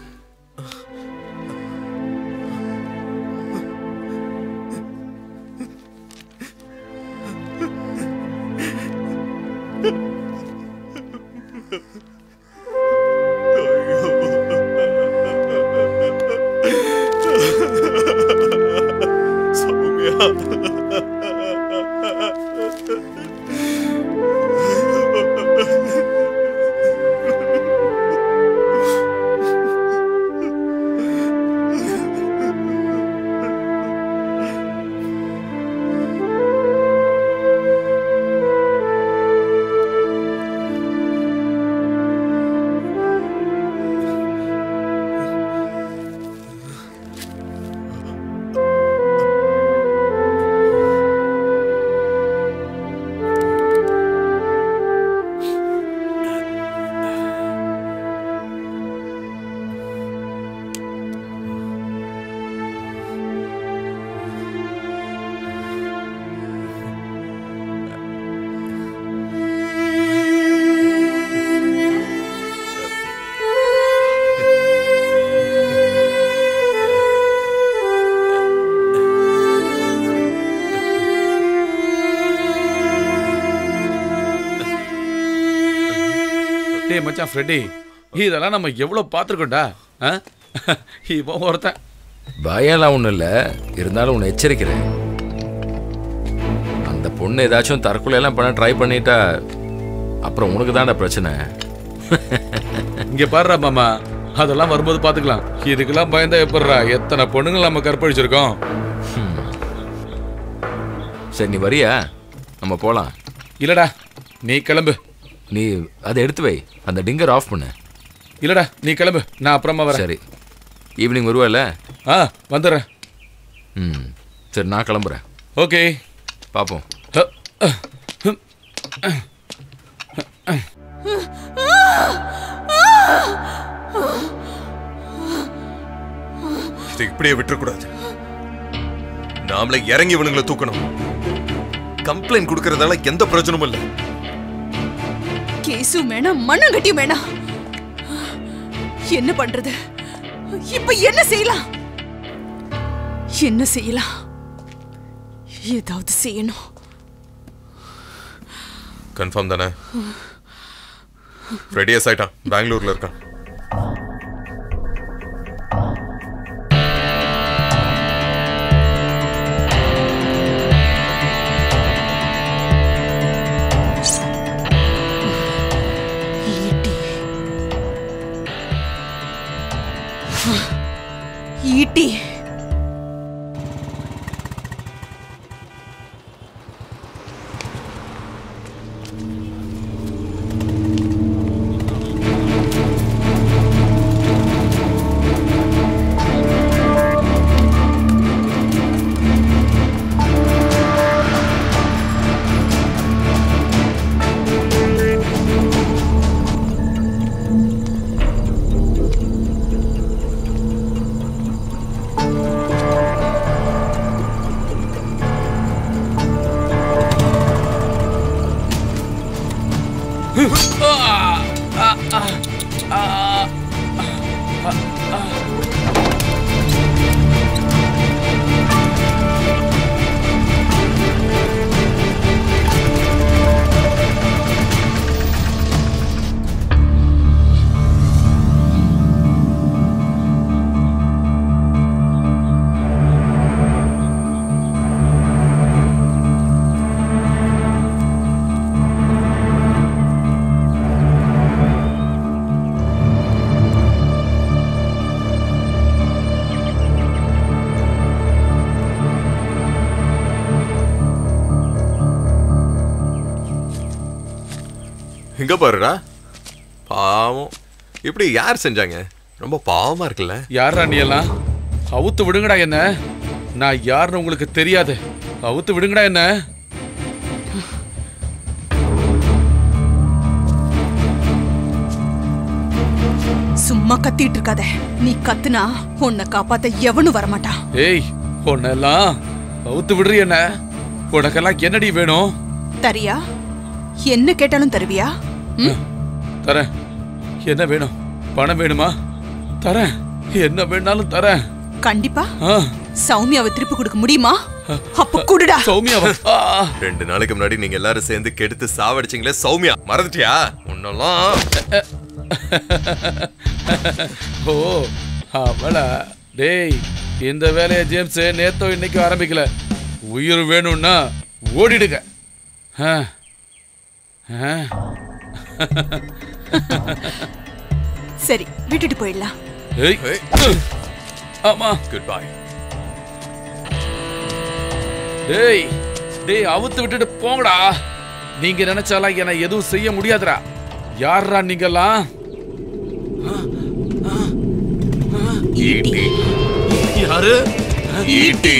டேய் மச்சான் ஃப்ரெட்டி இதெல்லாம் நம்ம எவ்வளவு பார்த்துருக்கோம்டா ஆ? இவன் ஒருத்தன் பயம்லாம் ஒன்றும் இல்லை இருந்தாலும் உன்னை எச்சரிக்கிறேன் அந்த பொண்ணு ஏதாச்சும் தற்கொலை எல்லாம் பண்ண ட்ரை பண்ணிட்டா அப்புறம் உனக்கு தான்டா பிரச்சனை இங்க பாருடா மாமா அதெல்லாம் வரும்போது பாத்துக்கலாம் இதுக்கெல்லாம் பயந்தா எப்படிடா எத்தனை பொண்ணுங்க நம்ம கற்பழிச்சிருக்கோம் சரி நீ வரியா நம்ம போகலாம் இல்லடா நீ கிளம்பு நீ அதை எடுத்து வை அந்த டிங்கர் ஆஃப் பண்ணு இல்லடா நீ கிளம்பு நான் அப்புறமா வரேன் சரி ஈவினிங் வருவல்ல ஆ வந்துடுறேன் ம் சரி நான் கிளம்புறேன் ஓகே பார்ப்போம் இதை இப்படியே விட்டுறக்கூடாது நாமளே இறங்கி இவனுங்களை தூக்கணும் கம்ப்ளைண்ட் கொடுக்கறதால எந்த பிரயோஜனமும் இல்லை கேசு வேணாம் மண்ணங்கட்டியும் வேணாம் என்ன பண்றது இப்ப என்ன செய்யலாம் என்ன செய்யலாம் ஏதாவது செய்யணும் கன்ஃபார்ம் தானே ரெடியஸ் ஆயிட்டான் பெங்களூர்ல இருக்கான் ஈட்டி இங்க பாருடா பாவம் இப்படி யார் செஞ்சாங்க ரொம்ப பாவமா இருக்குல்ல யாரா நீ எல்லாம் அவுத்து விடுங்கடா என்ன நான் யாருன்னு உங்களுக்கு தெரியாது அவுத்து விடுங்கடா என்ன சும்மா சும்மா கத்திட்டு இருக்காத நீ கத்துனா உன்னை காப்பாத்த எவனும் வரமாட்டான் ஏய் உன்னெல்லாம் அவுத்து விடுறி என்ன உனக்கெல்லாம் என்னடி வேணும் தரியா என்ன கேட்டாலும் தருவியா ம்? தரேன் என்ன வேணும் பணம் வேணுமா தரேன் என்ன வேணாலும் தரேன் கண்டிப்பா ஆ, சௌமியாவை திருப்பி கொடுக்க முடியுமா அப்ப குடுடா சௌமியாவா ஆ, ரெண்டு நாளைக்கு முன்னாடி நீங்க எல்லாரும் சேர்ந்து கெடுத்து சாவடிச்சீங்களே சௌமியா மறந்துட்டியா உன்னெல்லாம் ஓ அவளா டேய் இந்த வேலையை ஜேம்ஸ் நேத்தோ இன்னைக்கு ஆரம்பிக்கல உயிர் வேணும்னா ஓடிடுங்க ஆ. ஆ. சரி விட்டுட்டு போயிடலாம் ஏய் ஆமா குட் பை டேய் டேய் அவுத்து விட்டுட்டு போங்கடா நீங்க நினைச்சாலாம் என்ன எதுவும் செய்ய முடியாதுடா யாரா நீங்கெல்லாம் ஈட்டி யாரு ஈட்டி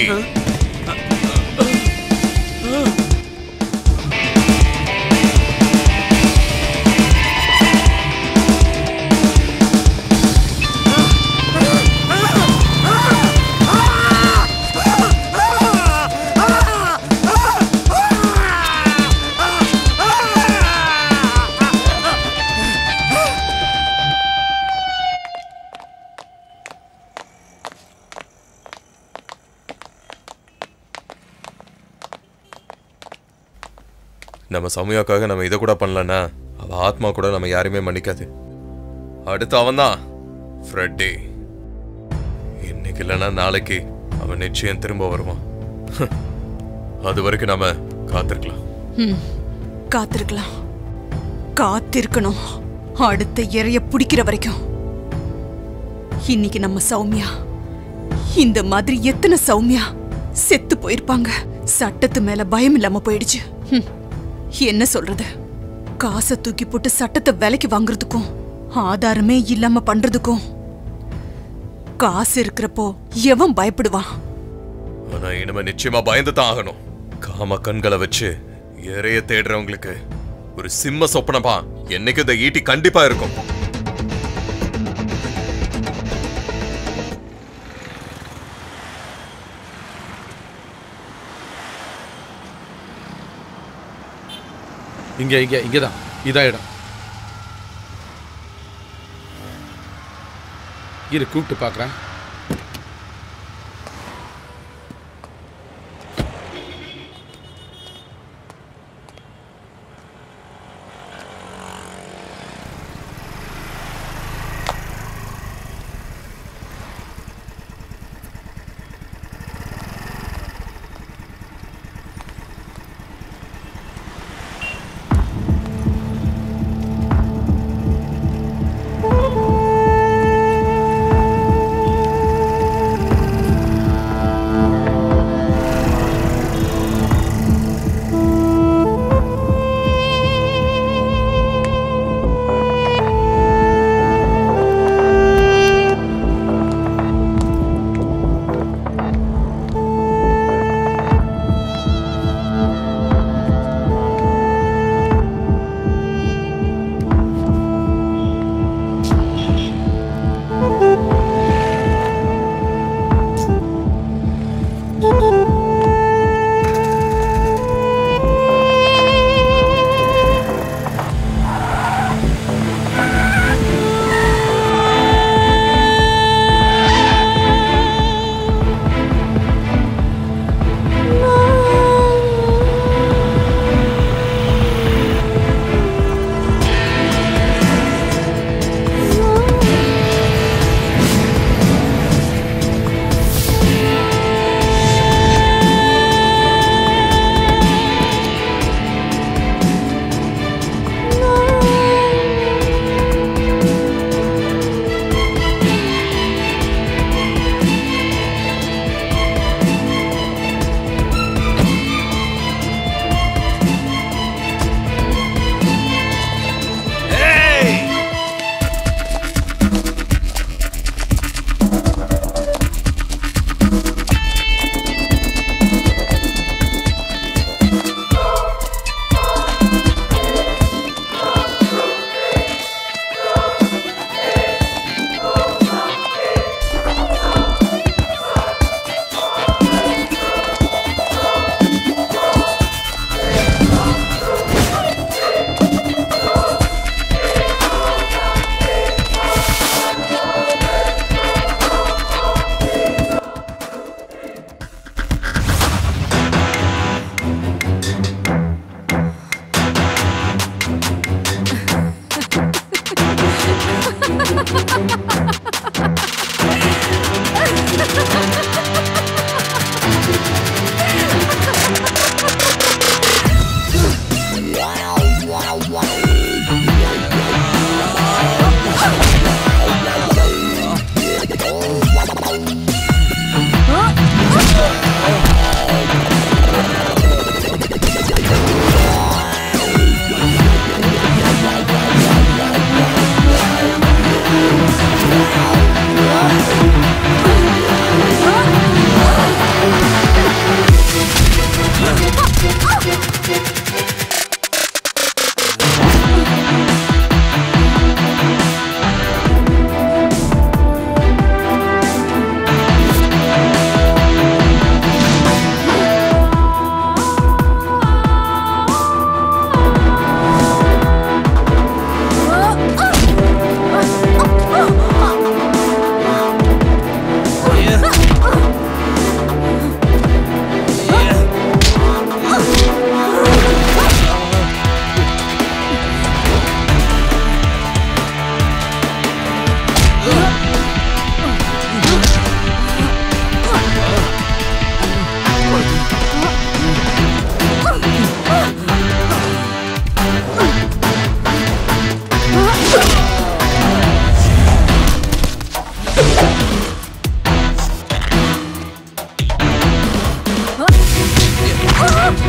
நம்ம சமயாக்காக நம்ம இதை கூட பண்ணலன்னா அவ ஆத்மா கூட நம்ம யாரையுமே மன்னிக்காது அடுத்து அவன்தான் ஃப்ரெட்டி இன்னைக்கு இல்லைன்னா நாளைக்கு அவன் நிச்சயம் திரும்ப வருவான் அது வரைக்கும் நாம காத்திருக்கலாம் ம், காத்திருக்கலாம் காத்திருக்கணும் அடுத்த இறைய பிடிக்கிற வரைக்கும் இன்னைக்கு நம்ம சௌமியா இந்த மாதிரி எத்தனை சௌமியா செத்து போயிருப்பாங்க சட்டத்து மேல பயம் இல்லாம போயிடுச்சு ஹம், என்ன சொல்றது காசை தூக்கி போட்டு சட்டத்தை விலைக்கு வாங்குறதுக்கும் ஆதாரமே இல்லாம பண்றதுக்கும் காசு இருக்கிறப்போ எவன் பயப்படுவான் ஆனா இனிமே நிச்சயமா பயந்து தான் ஆகணும் காம கண்களை வச்சு இறைய தேடுறவங்களுக்கு ஒரு சிம்ம சொப்பனப்பா என்னைக்கு இந்த ஈட்டி கண்டிப்பா இருக்கும் இங்க இங்க இங்கதான் இதான் இடம் இரு கூப்பிட்டு பார்க்கறேன்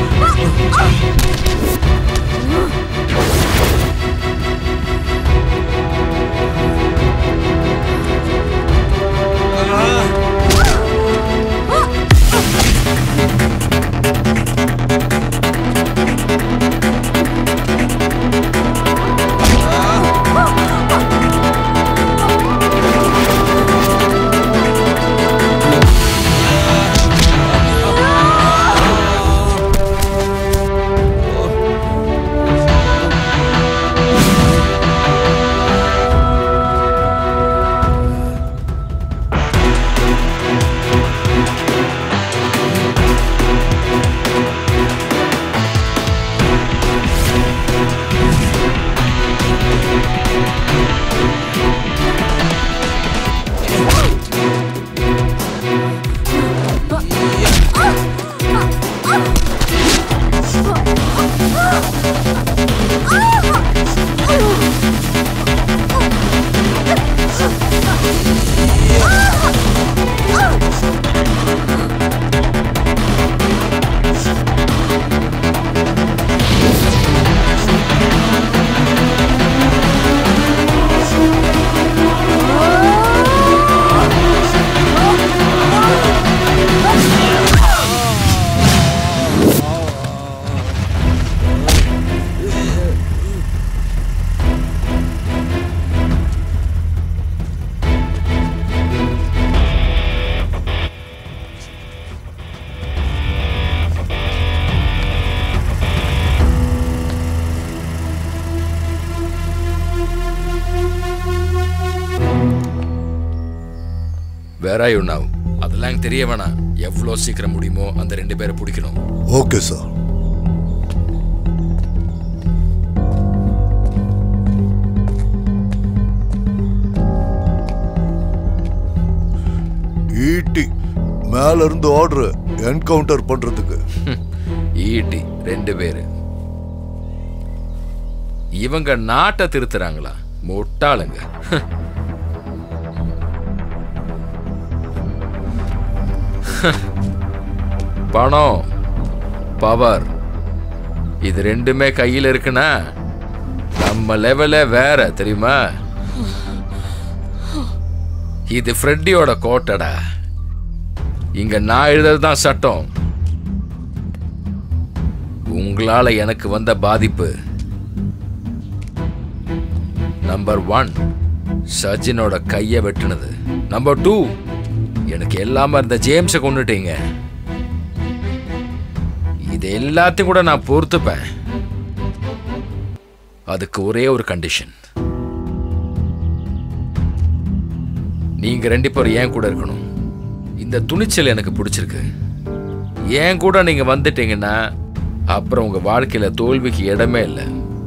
வேற யூ நவ் அதெல்லாம் எனக்கு தெரிய வேணாம் எவ்வளோ சீக்கிரம் முடியுமோ அந்த ரெண்டு பேரை பிடிக்கணும் ஓகே சார் ஈட்டி மேல இருந்து ஆர்டர் என்கவுண்டர் பண்றதுக்கு ஈட்டி ரெண்டு பேரு இவங்க நாட்டை திருத்துறாங்களா முட்டாளுங்க பணம் பவர் இது ரெண்டுமே கையில் இருக்குன்னா நம்ம லெவலே வேற தெரியுமா இது ஃப்ரெட்டியோட கோட்டடா இங்க நான் எழுதுறது தான் சட்டம் உங்களால எனக்கு வந்த பாதிப்பு நம்பர் ஒன் சச்சினோட கையை வெட்டுனது நம்பர் டூ எனக்கு எல்லாமே இருந்த ஜேம்ஸை கொண்டுட்டீங்க இது எல்லாத்தையும் கூட நான் பொறுத்துப்பேன் அதுக்கு ஒரே ஒரு கண்டிஷன் நீங்க ரெண்டு பேரும் ஏன் கூட இருக்கணும் இந்த துணிச்சல் எனக்கு பிடிச்சிருக்கு ஏன் கூட நீங்க வந்துட்டீங்கன்னா அப்புறம் உங்க வாழ்க்கையில தோல்விக்கு இடமே இல்லை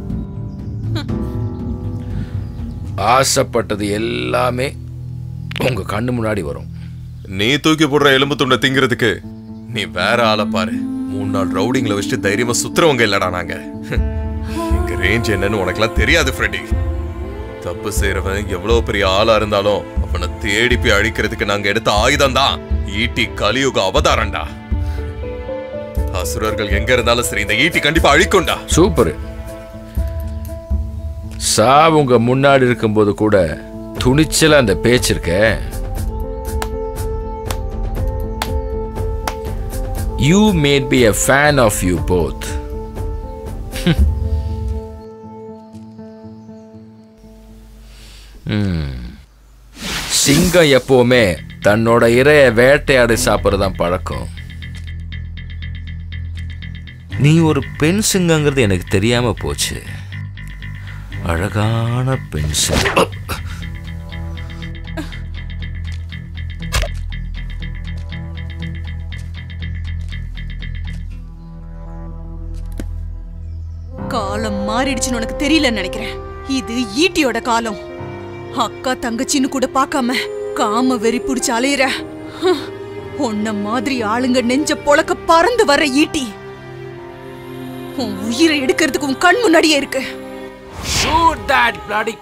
ஆசைப்பட்டது எல்லாமே உங்க கண்ணு முன்னாடி வரும் நீ தூக்கி போடுற எலும்பு துண்டை திங்கிறதுக்கு நீ வேற ஆளை பாரு மூணு நாள் ரவுடிங்களை வச்சுட்டு தைரியமா சுத்துறவங்க இல்லடா நாங்க எங்க ரேஞ்ச் என்னன்னு உனக்கெல்லாம் தெரியாது ஃப்ரெடி தப்பு செய்யறவன் எவ்வளவு பெரிய ஆளா இருந்தாலும் அவனை தேடி போய் அழிக்கிறதுக்கு நாங்க எடுத்த ஆயுதம் தான் ஈட்டி கலியுக அவதாரம்டா அசுரர்கள் எங்க இருந்தாலும் சரி இந்த ஈட்டி கண்டிப்பா அழிக்கும்டா சூப்பர் சா உங்க முன்னாடி இருக்கும்போது கூட துணிச்சல அந்த பேச்சு இருக்க you made be a fan of you both சிங்கம் எப்பவுமே தன்னோட இரைய வேட்டையாடி சாப்பிட்றதான் பழக்கம் நீ ஒரு பெண் சிங்கங்கிறது எனக்கு தெரியாம போச்சு அழகான பெண் சிங்கம் காலம் மாறிடுச்சுன்னு உனக்கு தெரியலன்னு நினைக்கிறேன் இது ஈட்டியோட காலம் அக்கா தங்கச்சின்னு கூட பார்க்காம காம வெறி பிடிச்சு அலையிற ஹம், உன்ன மாதிரி ஆளுங்க நெஞ்ச பொழக்க பறந்து வர ஈட்டி உன் உயிரை எடுக்கிறதுக்கு உன் கண் முன்னாடியே இருக்கு Shoot that bloody.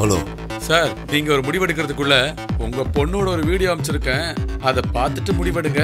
Hello sir நீங்க ஒரு முடிவெடுக்கிறதுக்குள்ள உங்க பொண்ணோட ஒரு வீடியோ அமைச்சிருக்கேன் அதை பார்த்துட்டு முடிவெடுங்க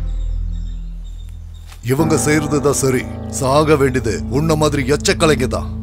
இவங்க செய்யறது தான் சரி சாக வேண்டியது உன்ன மாதிரி எச்சக்கலைங்க தான்